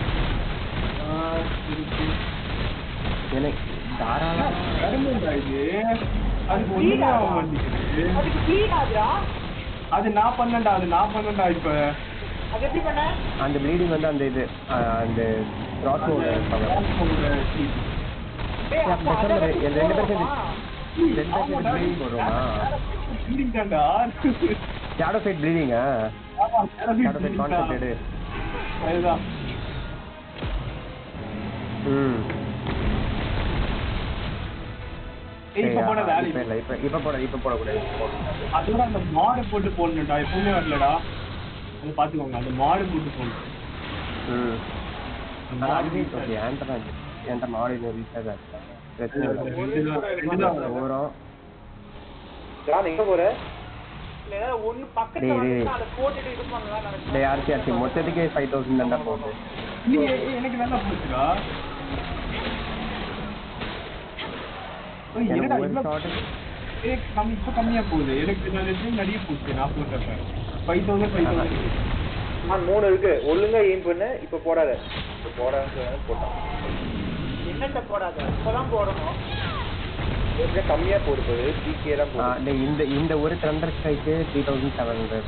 இருக்கு. எனக்கு தாராளம் கரும்புடா இது அதுக்கு ஒண்ணுமே ஆக மாட்டேங்குது அதுக்கு ஃபீல் ஆகுதா அது நான் பண்ணேன்டா அது நான் பண்ணேன்டா இப்ப அது எப்படி பண்ண அந்த ப்ளீடிங் வந்து அந்த இது ஆஹ் அந்த க்ராஸ்மோட டேய், அப்ப பேசாம அதை ரெ- வச்சு ரெண்டு பேரும் போடுவோமா? ரெண்டு பேரும் ப்ளீடிங் போடுறோமா தான்டா ஷேடோ ஃபைட் ப்ளீடிங்கா ஆமா ஷேடோ ஃபைட் கான்செப்ட் எடு அதுதான் ம் ஏய், இப்ப போன வேலை இப்போ இல்லை இப்போ இப்போ போட இப்போ போடக்கூடாது இப்போ போடக்கூடாது. அதோட அந்த மாடு போட்டு போடணும்டா எப்பவுமே வரலடா அது பாத்துக்கோங்க அந்த மாடு போட்டு போடணும் ம் அந்த ஆனா மாடு அதுவே ஓகே என்கிட்ட தான் இருக்கு என்கிட்ட மாடு இன்னும் ரீசார்ஜ் ஆச்சு பிரச்சனை இல்லை ரெண்டு தான் ரெண்டு தான் ஓரம் ஜான் எங்க போற இல்ல, ஏதாவது ஒண்ணு பக்கத்துல டேய், டேய். வந்துச்சுன்னா அதை போட்டுட்டு இது பண்ணலாம் நினைச்சேன். டேய் ஆர்சி ஆர்சி மொத்தத்துக்கே ஃபைவ் தௌசண்ட் தான்டா போகுது நீ எனக்கு நல்லா போச்சுடா ஏய், எனக்கு என்னடா ஒரு இவ்வளவு ஷார்ட் எனக்கு கம்மி இப்ப கம்மியா போகுது எனக்கு நான் ரெண்டு நிறைய போச்சு நான் போட்டப்ப ஃபைவ் தௌசண்ட் ஃபைவ் தௌசண்ட் நான் மூணு இருக்கு ஒழுங்கா எய்ம் பண்ணு இப்ப போடாத இப்ப போடான்னு சொன்னா போட்டான் என்னத்த போடாத இப்பதான் போடணும் ஏற்கனவே கம்மியா போடு போகுது ஜிகே தான் போகுது டேய் இந்த இந்த ஒரு த்ரண்டர் ஸ்ட்ரைக்கு த்ரீ தௌசண்ட் செவன் ஹண்ட்ரட்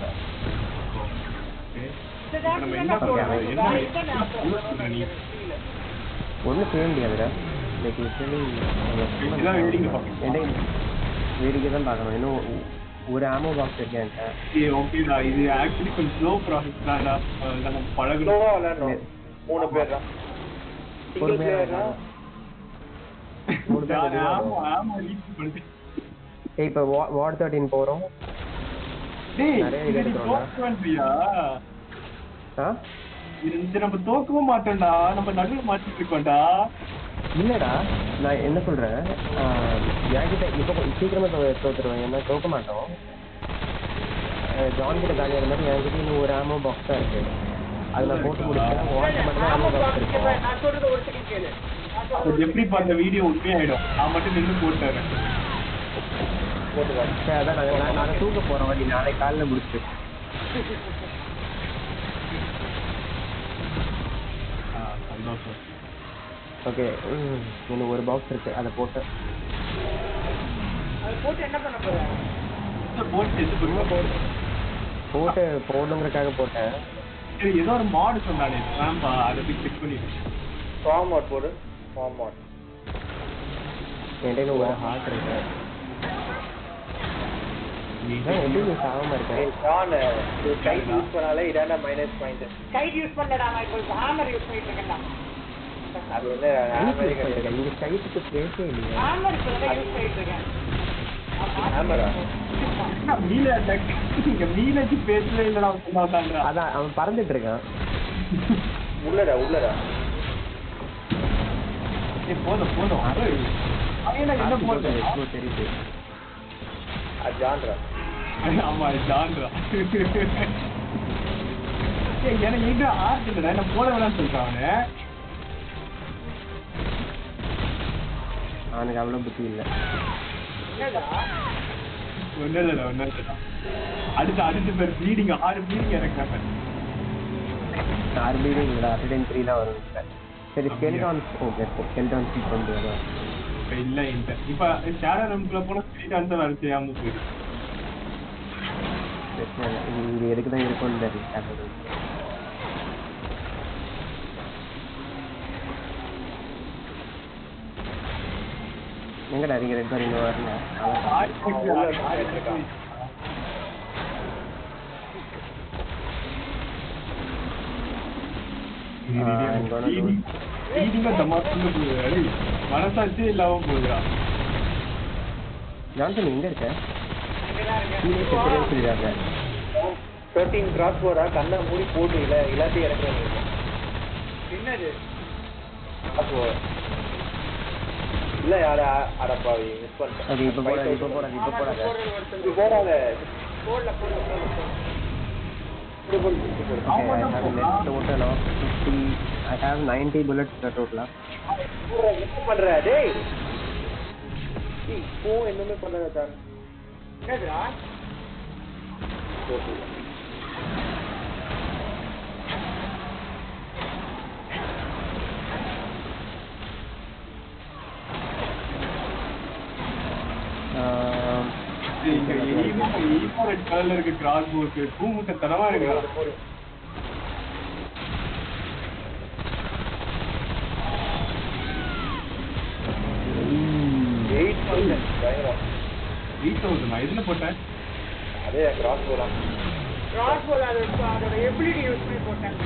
இந்த நேரத்துல நம்ம என்ன என்ன போடணும்? பண்றது? வேற என்ன என்ன நேரம் என்ன சொல்ற நீ? புரியல. ஒன்றும் செய்ய முடியாதுடா லைக் லிட்டரலி இதுதான் வேடிக்கை பார்க்கணும். என்கிட்ட வேடிக்கை தான் பார்க்கணும் இன்னும் ஒ- ஒரு ஆமோ பாக்ஸ் இருக்கு என்கிட்ட ஏய் ஓகேடா இது ஆக்சுவலி கொஞ்சம் ஸ்லோ ப்ராசஸ் தான்டா அஹ் நம்ம பழகணும் ஸ்லோவா விளையாடணும் மூணு பேர் தான் சிங்கிள் பொறுமையா பிளேயர்னா மூணு பேர் ஆமா வெளியே வரும். ஆமா லீக் பண்ணிட்டு ஏய் இப்போ வார்ட் தேர்ட்டின் போகிறோம் டேய் நிறைய இது இது நீ எடுக்கிறோம்டா. தோக்குவேன்றியா ஆ இது இது நம்ம தோக்கவும் மாட்டோம்டா நம்ம நடுவில் மாட்டிட்டு இருக்கோம்டா இல்லடா நான் என்ன சொல்றேன் ஆஹ் என்கிட்ட இப்போ சீக்கிரமா தோ தோத்துருவேன் ஏன்னா தோக்க மாட்டோம் ஆஹ் ஜான் கிட்ட காலியாக இருந்தாலும் என்கிட்ட இன்னும் ஒரு ஆமோ பாக்ஸ் தான் இருக்கு அது நான் போட்டு முடிச்சேன் வாட்ச் மட்டும் தான் ஆமோ பாக்ஸ் இருக்கும் நான் சொல்றது ஒரு செகண்ட் கேளு நான் அது சொல்றது எப்படி பார்த்த வீடியோ உண்மையாயிடும் நான் மட்டும் நின்று போட்டாரு போட்டுக்கலாம் சரி அதான் நாங்கள் நான் நாங்கள் தூக்க போகிறோம் வண்டி நாளைக்கு காலையில் முடிச்சு சந்தோஷம் ஓகே இன்னும் ஒரு பாக்ஸ் இருக்கு அதை போட்டு அதை போட்டு என்ன பண்ண போறேன் போட்டு செத்து போடுவோம் போட்டு போடணுங்கிறதுக்காக போட்டேன் சரி ஏதோ ஒரு மாடு சொன்னானே ஆம்பா அதை போய் செக் பண்ணிடு ஃபார்ம் அவுட் போடு ஃபார்ம் அவுட் என்கிட்ட இன்னும் ஒரு ஹார்ட் இருக்கு நீ ஏன் எப்படி நீ சாகாம இருக்கேன் ஜான் கை யூஸ் பண்ணாலே இதாண்டா மைனஸ் பாயிண்ட் கைட் யூஸ் பண்ணடா நான் இப்போ ஹேமர் யூஸ் பண்ணிட்டு இருக்கேன்டா அது வந்து hammer கிடையாது. இங்க கைட்டுக்கு பேசவே இல்லையா ஹேமர் இப்போ யூஸ் பண்ணிட்டு இருக்கேன் Hammer ஆ? மீன இங்க மீனச்சு பேசவே இல்லடா சொன்னாங்க அதான் அவன் பறந்துட்டு இருக்கான் உள்ளடா உள்ளடா ஏய், போதும் போதும் ஏய், அவன் என்ன என்ன போடுறது இப்போ தெரியுது அது ஜான்ரா ஆமா ஜான்ரா ஏய், எனக்கு எங்க ஆர்ட் இல்லடா என்ன போட வேணாம்னு சொல்றான் அவனு அவனுக்கு அவ்வளவு புத்தி இல்ல ஒன்னும் இல்லடா ஒன்னும் இல்லடா அடுத்து அடுத்த பேர் ப்ளீடிங் ஆறு ப்ளீடிங் இறக்குறாங்க ஆறு பீடிங் இல்லடா அட்டன் த்ரீ தான் வரும் இப்ப. சரி ஸ்கெல்டான்ஸ் ஓகே ஸ்கெல்டான்ஸ் கொண்டு வருவோம் இப்ப இல்ல இல்ல இப்ப ஷேரா ரூம்குள்ள போனா ஸ்ட்ரீட் ஆன்சர் வேலை செய்யாம போயிடுது பிரச்சனை இல்லை இது இது எதுக்கு தான் இருக்கும்னு தெரியல எங்கடா நீங்க ரெண்டு பேரும் இன்னும் வரல அதான் மனசாட்சியே இல்லாம போகுதுடா ஜான்சன் எங்க இருக்க கீழே செத்துறேன்னு சொல்லிடுறாங்க தேர்ட்டீன் கிராஸ் போரா கண்ணை மூடி போட்டு இல்ல எல்லாத்தையும் இறக்குறாங்க என்னது கிராஸ் போர் இல்ல யாரா அடப்பாவி மிஸ் பண்ணிட்டேன் அது இப்ப போடாது இப்ப போடாது இப்ப போடாது இது போடாத போடல போடல போடல இது போடு, இது போடு. Okay, I have left total of 50. I have 90 bullets total. போடுறா, என்ன பண்ற டேய் ஏய், போ என்னமே பண்ணாத தான் என்னதுடா போட்டு Um, இங்க எலிமோ எலிமோ ரெட் கலர்ல இருக்கு கிராஸ் போக்கு பூமுட்ட தனமா இருக்குடா போடு. எயிட் பர்சன்ட் பயங்கரம் எயிட் தௌசண்ட் நான் எதுல போட்டேன் அதே கிராஸ் போலாம் கிராஸ் போல அது அதோட எபிலிட்டி யூஸ் பண்ணி போட்டேன்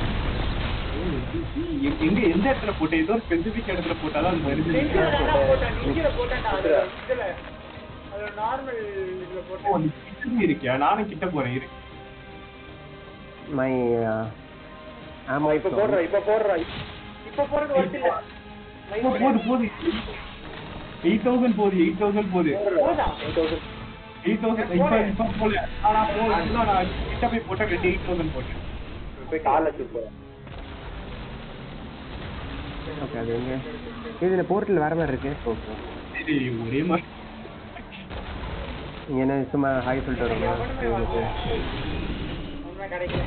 எ- எங்க எந்த இடத்துல போட்டேன் ஏதோ ஸ்பெசிபிக் இடத்துல போட்டாதான் அது வருது நெஞ்சில தான்டா போட்டேன் நெஞ்சில போட்டேன்டா அது இதுல அது நார்மல் இதுல ஓ, போட்டேன் நீ கிட்ட இருக்கியா நானும் கிட்ட போறேன் இரு my uh, ammo இப்ப போடுறா இப்ப போடுறா இப்ப போறது ஒர்த் இல்ல போ- போது போது எயிட் தௌசண்ட் போகுது எயிட் தௌசண்ட் போகுது போதா எயிட் தௌசண்ட் எயிட் தௌசண்ட் இப்ப இப்ப போல ஆனா போகுது நான் கிட்ட போய் போட்டேன் ரெண்டு எயிட் தௌசண்ட் போட்டேன் போய் காலை சூப்பர் ஓகே அது எங்க இதுல போர்ட்டல் வேற மாதிரி இருக்கு ஓகே சரி ஒரே மாதிரி என்ன சும்மா ஹாய் சொல்லிட்டு வருங்க ஒண்ணுமே கிடைக்கல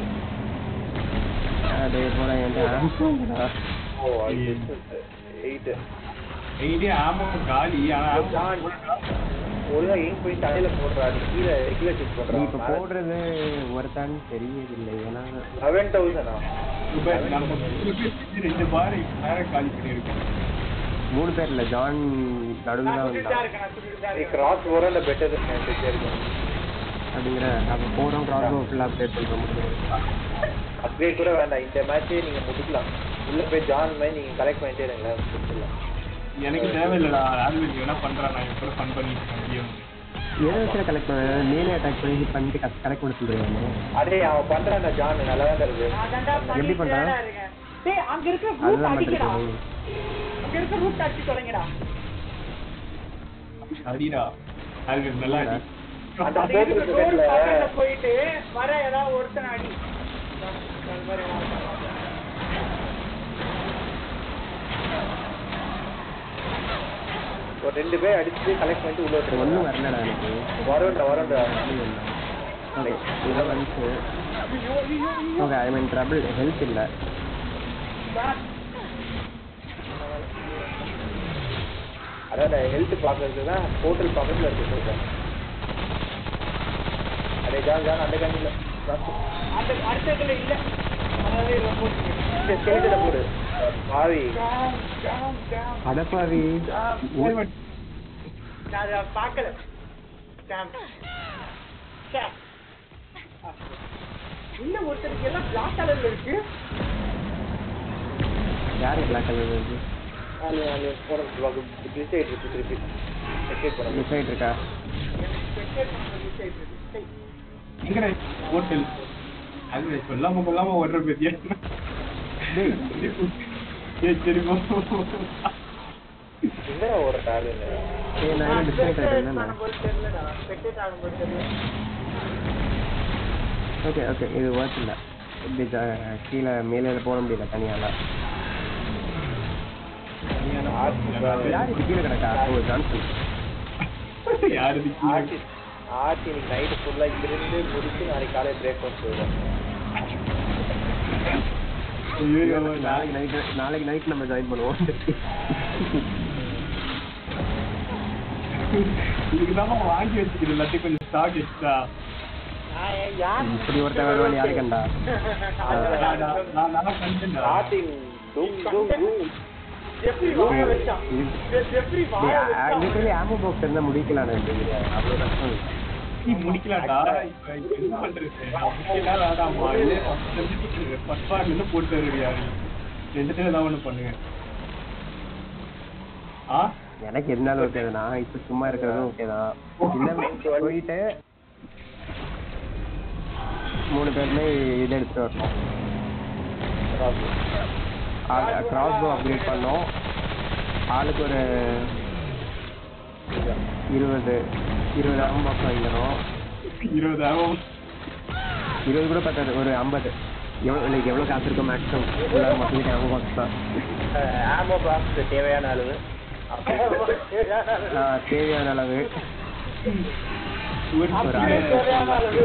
அது போல என்கிட்ட ஓ எயிட் எயிட்டே ஆமா காலி ஆனா ஜான் ஒழுங்கா எயிம் போய் தலையில போடுறா நீ கீழே கீழே செக் நீ இப்ப பண்றான் போடுறது ஒருத்தான்னு தெரியவில்லை ஏன்னா லெவன் தௌசண்டா இப்ப நம்ம மூணு பேர் சேர்ந்து ரெண்டு பார் நேரம் காலி பண்ணிருக்கோம் மூணு பேர் இல்ல ஜான் நடுவில் நான் தான் சுட்டுட்டு தான் வந்தான் இருக்கேன் நான் சுட்டுட்டு தான் நீ இருக்கேன் கிராஸ் போற அந்த பெட்டர் இருக்கும் அப்படிங்கிற அப்ப போறோம் கிராஸ் ஃபுல்லாக அப்டேட் பண்ற முடியும் அப்கிரேட் கூட வேண்டாம் இந்த மேட்சே நீங்க முடிக்கலாம் உள்ள போய் ஜான் மாதிரி நீங்க கலெக்ட் பண்ணிட்டே இருங்களேன் முடிச்சிடலாம் எனக்கு தேவையில்லடா ஆல்வேஸ் வேணா பண்றேன் நான் எப்போ ஃபன் பண்ணிட்டு இருக்கேன் game. எதை வச்சு கலெக்ட் பண்ண மேலே அட்டாக் பண்ணி hit பண்ணிட்டு கலெக்ட் பண்ண சொல்றீங்க அதே அவன் பண்றான் ஜான் நல்லா தான் இருக்கு நான் தான்டா எப்படி பண்ணிட்டே பண்றான்? தான் இருக்கேன் டேய் அங்க இருக்க ரூட் அதுதான் அடிக்கடா பண்றீங்க அங்க இருக்க ரூட் அடிச்சு தொலைங்கடா சரிடா ஆல்வேஸ் நல்லா அடி. அந்த அது இருக்க போட்டு ரோடு இருக்கல பக்கத்துல போயிட்டு வர ஏதாவது ஒருத்தன் அடி அது மாதிரி ஏதாவது ஒரு ரெண்டு பேர் அடிச்சு கலெக்ட் பண்ணிட்டு உள்ள ஒன்றும் விட்டுருவாங்க வரலடா எனக்கு வரண்டா வரண்டா ஓகே இதெல்லாம் வந்துச்சு okay I mean trouble health இல்லை அதான் ஹெல்த் பாக்குறது தான் ஹோட்டல் பக்கத்துல இருக்கு சொல்றேன் அதே ஜான் ஜான் அந்த கண்ணில அந்த அடுத்ததுல இல்ல அதாவது ரொம்ப இந்த ஸ்கேட்டில் போடு பாவி ஜாம், ஜாம், ஜாம். அடப்பாவி நான் அதை பார்க்கல ஜாம். ச்சே. இல்ல ஒருத்தருக்கு எல்லாம் பிளாக் கலர்ல இருக்கு யாரு பிளாக் கலர் இருக்கு அது அது போன கிளிச் ஆயிட்டு இருக்கு திருப்பி செக் பண்ண மிஸ் ஆயிட்டு இருக்கா எனக்கு check பண்ண எங்கடா ஹோட்டல் அது சொல்லாம கொள்ளாம ஓடுற பெரிய ஏய் சரி போ. எங்க ஓடுற ஆளுன்னு ஏய் நான் என்ன டிஸ்கனெக்ட் ஆயிட்டேன் ஆகும்போது தெரியலடா ஸ்பெக்டேட் ஆகும்போது தெரியல ஓகே ஓகே இது ஒர்த் இல்லை இப்படி ஜ- கீழே மேலே போட முடியல தனியால யார் இது கீழே கிடக்கா ஓ ஜான்சன் யாரு இது கீழே? ஆர்த்தி ஆர்த்தி இன்னைக்கு நைட்டு ஃபுல்லா இருந்து முடிச்சு நாளைக்கு காலையில பிரேக்ஃபாஸ்ட் போயிடும் ஐயோ, நாளைக்கு நைட்டு நாளைக்கு நைட் நம்ம ஜாயின் பண்ணுவோம் இதுக்குதான் வாங்கி வச்சுக்கிறேன் எல்லாத்தையும் கொஞ்சம் ஸ்டாக் எக்ஸ்ட்ரா நான் ஏன் யார் இப்படி ஒருத்தன் வருவான் யாரு கண்டா நான் நல்லா கண்டேன்டா. ஆர்த்தி டூம் டூம் டூம் ஜெஃப்ரி வாங்க வச்சான் ஜெ- ஜெஃப்ரி வாங்க வச்சான் லிட்டரலி ஆமோ பாக்ஸ் இருந்தா முடிக்கலாம் அவ்வளவு கஷ்டம் இல்லை. நீ முடிக்கலாம்டா இப்ப இப்ப என்ன பண்றது முடிக்கலாம் வேண்டாமா இல்ல ஃபர்ஸ்ட் பார்ட்ல இருந்து போட்டு வருவியா நீ ரெண்டுத்துல ஏதாவது ஒண்ணு பண்ணுங்க ஆ எனக்கு எதுனாலும் ஓகே தான் நான் இப்ப சும்மா இருக்கிறதும் ஓகே தான் இல்ல போயிட்டு மூணு பேருமே இது எடுத்துட்டு வரணும் கிராஸ் போ அப்கிரேட் பண்ணோம் ஆளுக்கு ஒரு இருபது இருபதாயிரம் பாக்ஸ் வாங்கிக்கணும் இருபதாயிரம் இருபது கூட பத்தாது ஒரு ஐம்பது எவ்வளோ லைக் எவ்வளோ காசு இருக்கோ மேக்ஸிமம் எல்லாரும் மக்களுக்கு ஐம்பது பாக்ஸ் தான் ஆமோ பாக்ஸ் தேவையான அளவு ஆஹ் தேவையான அளவு ஒரு ஒரு அப்படியே ஆளு- தேவையான அளவு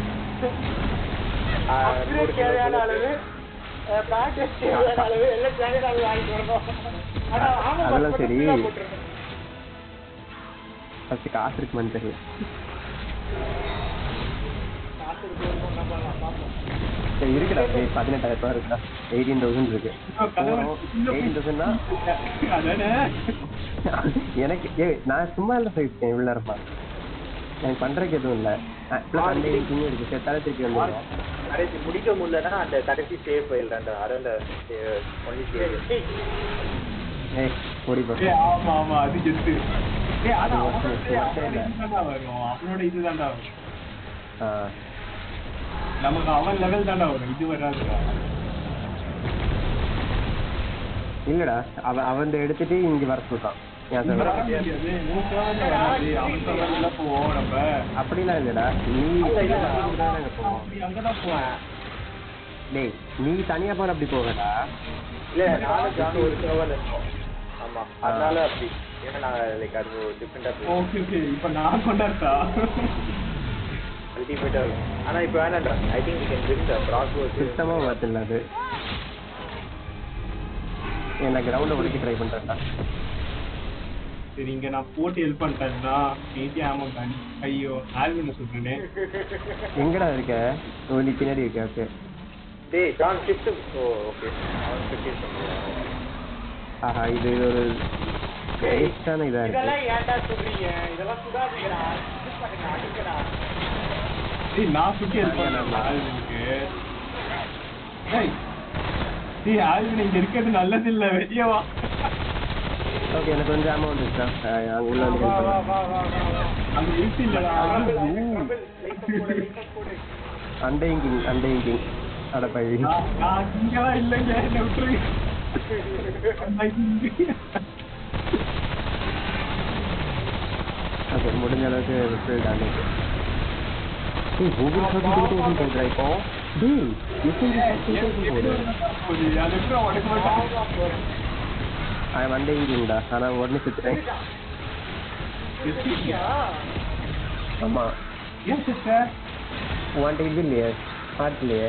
ஆ, அப்படியே நூறு தேவையான கிலோ அளவு பேக்கெட் தேவையான அளவு எல்லாம் தேவையான அளவு வாங்கிட்டு வரணும் ஆனா ஆமா அதெல்லாம் மட்டும் சரி. full ஆ போட்டுருணும். ஃபர்ஸ்ட் காசு இருக்குமான்னு தெரியல காசு இருக்கு, வருமானம் நம்ம பார்ப்போம். சரி இருக்குடா சரி பதினெட்டாயிரம் ரூபாய் இருக்குடா எயிட்டீன் தௌசண்ட் இருக்கு எயிட்டீன் தௌசண்ட்னா அதானே எனக்கு ஏ நான் சும்மா இல்லை போயிருக்கேன் இவ்வளோ நேரமா எனக்கு பண்றதுக்கு எதுவும் இல்லை ப்ளஸ் அந்த இன்ஜினியர் இருக்கு செத்தால திருப்பி வந்துடுவோம் கடைசி முடிக்க முடியலன்னா அந்த கடைசி சேவ் ஃபைல் அந்த அரௌண்ட் ஒன்லி சேவ் ஏய் ஓடி போ ஏய், ஆமா ஆமா அது ஜெஸ்ட் ஏய் ஆனா அது அவனோட வருஷம் வருஷம் அவனோட இல்ல. இதுதான்டா வரும் அவனோட இதுதான்டா வரும் ஆ நமக்கு அவன் லெவல் தான்டா வரும் இது வராதுடா இல்லடா அவன் அவன் எடுத்துட்டு இங்க வர சொல்றான் ஏன் இது சொல்ற? வர முடியாது உன் server ல வராது அவன் server ல போவோம் நம்ம அப்படிலாம் இல்லடா நீ நாங்க போவோம் அப்படி அங்கதான் போவேன் டேய் நீ தனியா போற அப்படி போகடா இல்ல நானும் ஜான் ஒரு சர்வர் இருக்கோம் ஆமா அதனால அப்படி ஏன்னா நான் லைக் அது டிஃப்ரெண்டா ஓகே ஓகே இப்ப நான் கொண்டாடுறா அல்டிமேட்டா இருக்கும் ஆனா இப்போ வேணாம்டா I think you can win the cross wars சுத்தமா பார்த்துல அது என்ன கிரவுண்ட உடைக்க ட்ரை பண்றேன்டா சரி இங்க நான் போட்டு ஹெல்ப் பண்ணிட்டேன்னா நேத்தி ஆமா காணி ஐயோ ஆல்வின் சொல்றேனே எங்கடா இருக்க ஓ, நீ பின்னாடி இருக்க ஓகே டேய் ஜான் ஷிஃப்ட் ஓ ஓகே அவன் ஷிஃப்ட் பண்ணுவான் ஆஹா இது ஒரு வேஸ்டான இதா இருக்கு இதெல்லாம் ஏன்டா சொல்றீங்க இதெல்லாம் சுடாதீங்கடா இது பண்ணுங்க அடிக்கடா டேய் நான் சுட்டி ஹெல்ப் பண்ணேன் ஆல்வினுக்கு டேய் டேய் ஆல்வின் இங்க இருக்கிறது நல்லது இல்ல வெளியே வா ஓகே எனக்கு கொஞ்சம் அமௌண்ட் இருக்கா அங்க உள்ள வந்து வா help வா பண்ணு. வா வா வா வா அங்க இருக்கு இல்லடா அண்டையும் கிங் அண்டையும் கிங் அட பழி நான் நான் இங்கெல்லாம் இல்லைங்க என்ன விட்டுருங்க நான் இங்க- ஓகே முடிஞ்ச அளவுக்கு ரிஃபில் டேமேஜ் டேய் கூகுள் தேர்ட்டி டூ தௌசண்ட் போகுதுடா இப்போ டேய் எஸ்என்ஜி தேர்ட்டி தௌசண்ட் போகுது போகுது. அது எப்படி உடைக்க மாட்டான் அவன் அண்டையும் கிங்டா ஆனால் உடனே சுத்துறேன் ஆமா ஏன் சிஸ்டர் உன்கிட்ட இது இல்லையே ஹார்ட் இல்லையே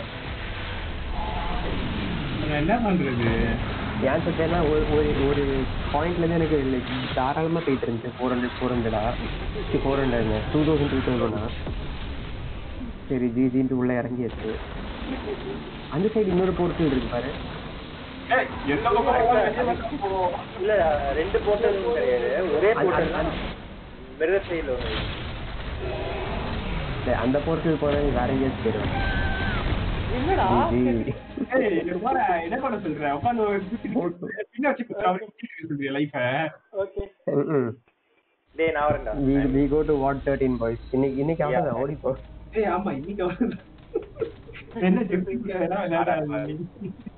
நான் என்ன பண்றது ஏன் சுத்தேன்னா ஒரு ஒரு ஒரு பாயிண்ட்லேருந்து எனக்கு like தாராளமா போயிட்டு இருந்துச்சு ஃபோர் ஹண்ட்ரட் ஃபோர் ஹண்ட்ரடா ஃபோர் ஹண்ட்ரட்ங்க டூ தௌசண்ட் டூ தௌசண்டா சரி ஜிஜின்ட்டு உள்ள இறங்கியாச்சு அந்த சைடு இன்னொரு போர்ட்டல் இருக்கு பாரு ஏய், எந்த பக்கம் போனாலும் வெளிய மட்டும் போ. இல்ல ரெண்டு போர்ட்டலும் கிடையாது ஒரே அது- போர்ட்டல் அது- மிரர் சைடில் ஒன்று டேய், அந்த போர்ட்டல் போனால் வேற எங்கேயாச்சும் போயிடும் என்னடா ஜிஜி ஏய், இங்க பாரு, என்ன பண்ண சொல்ற? உட்கார்ந்து ஒரு குத்தி- பின்ன வச்சு குத்துற மாதிரி குத்திட்டு சொல்றியா life அ? ஓகே ம் டேய் நான் வரேன்டா we we go to what thirteen boys இன்னைக்கு இன்னைக்கு அவ்வளோதான் ஓடி போ ஏய் ஆமா இன்னைக்கு அவ்வளவுதான். என்ன ஜெப்டி விளையாட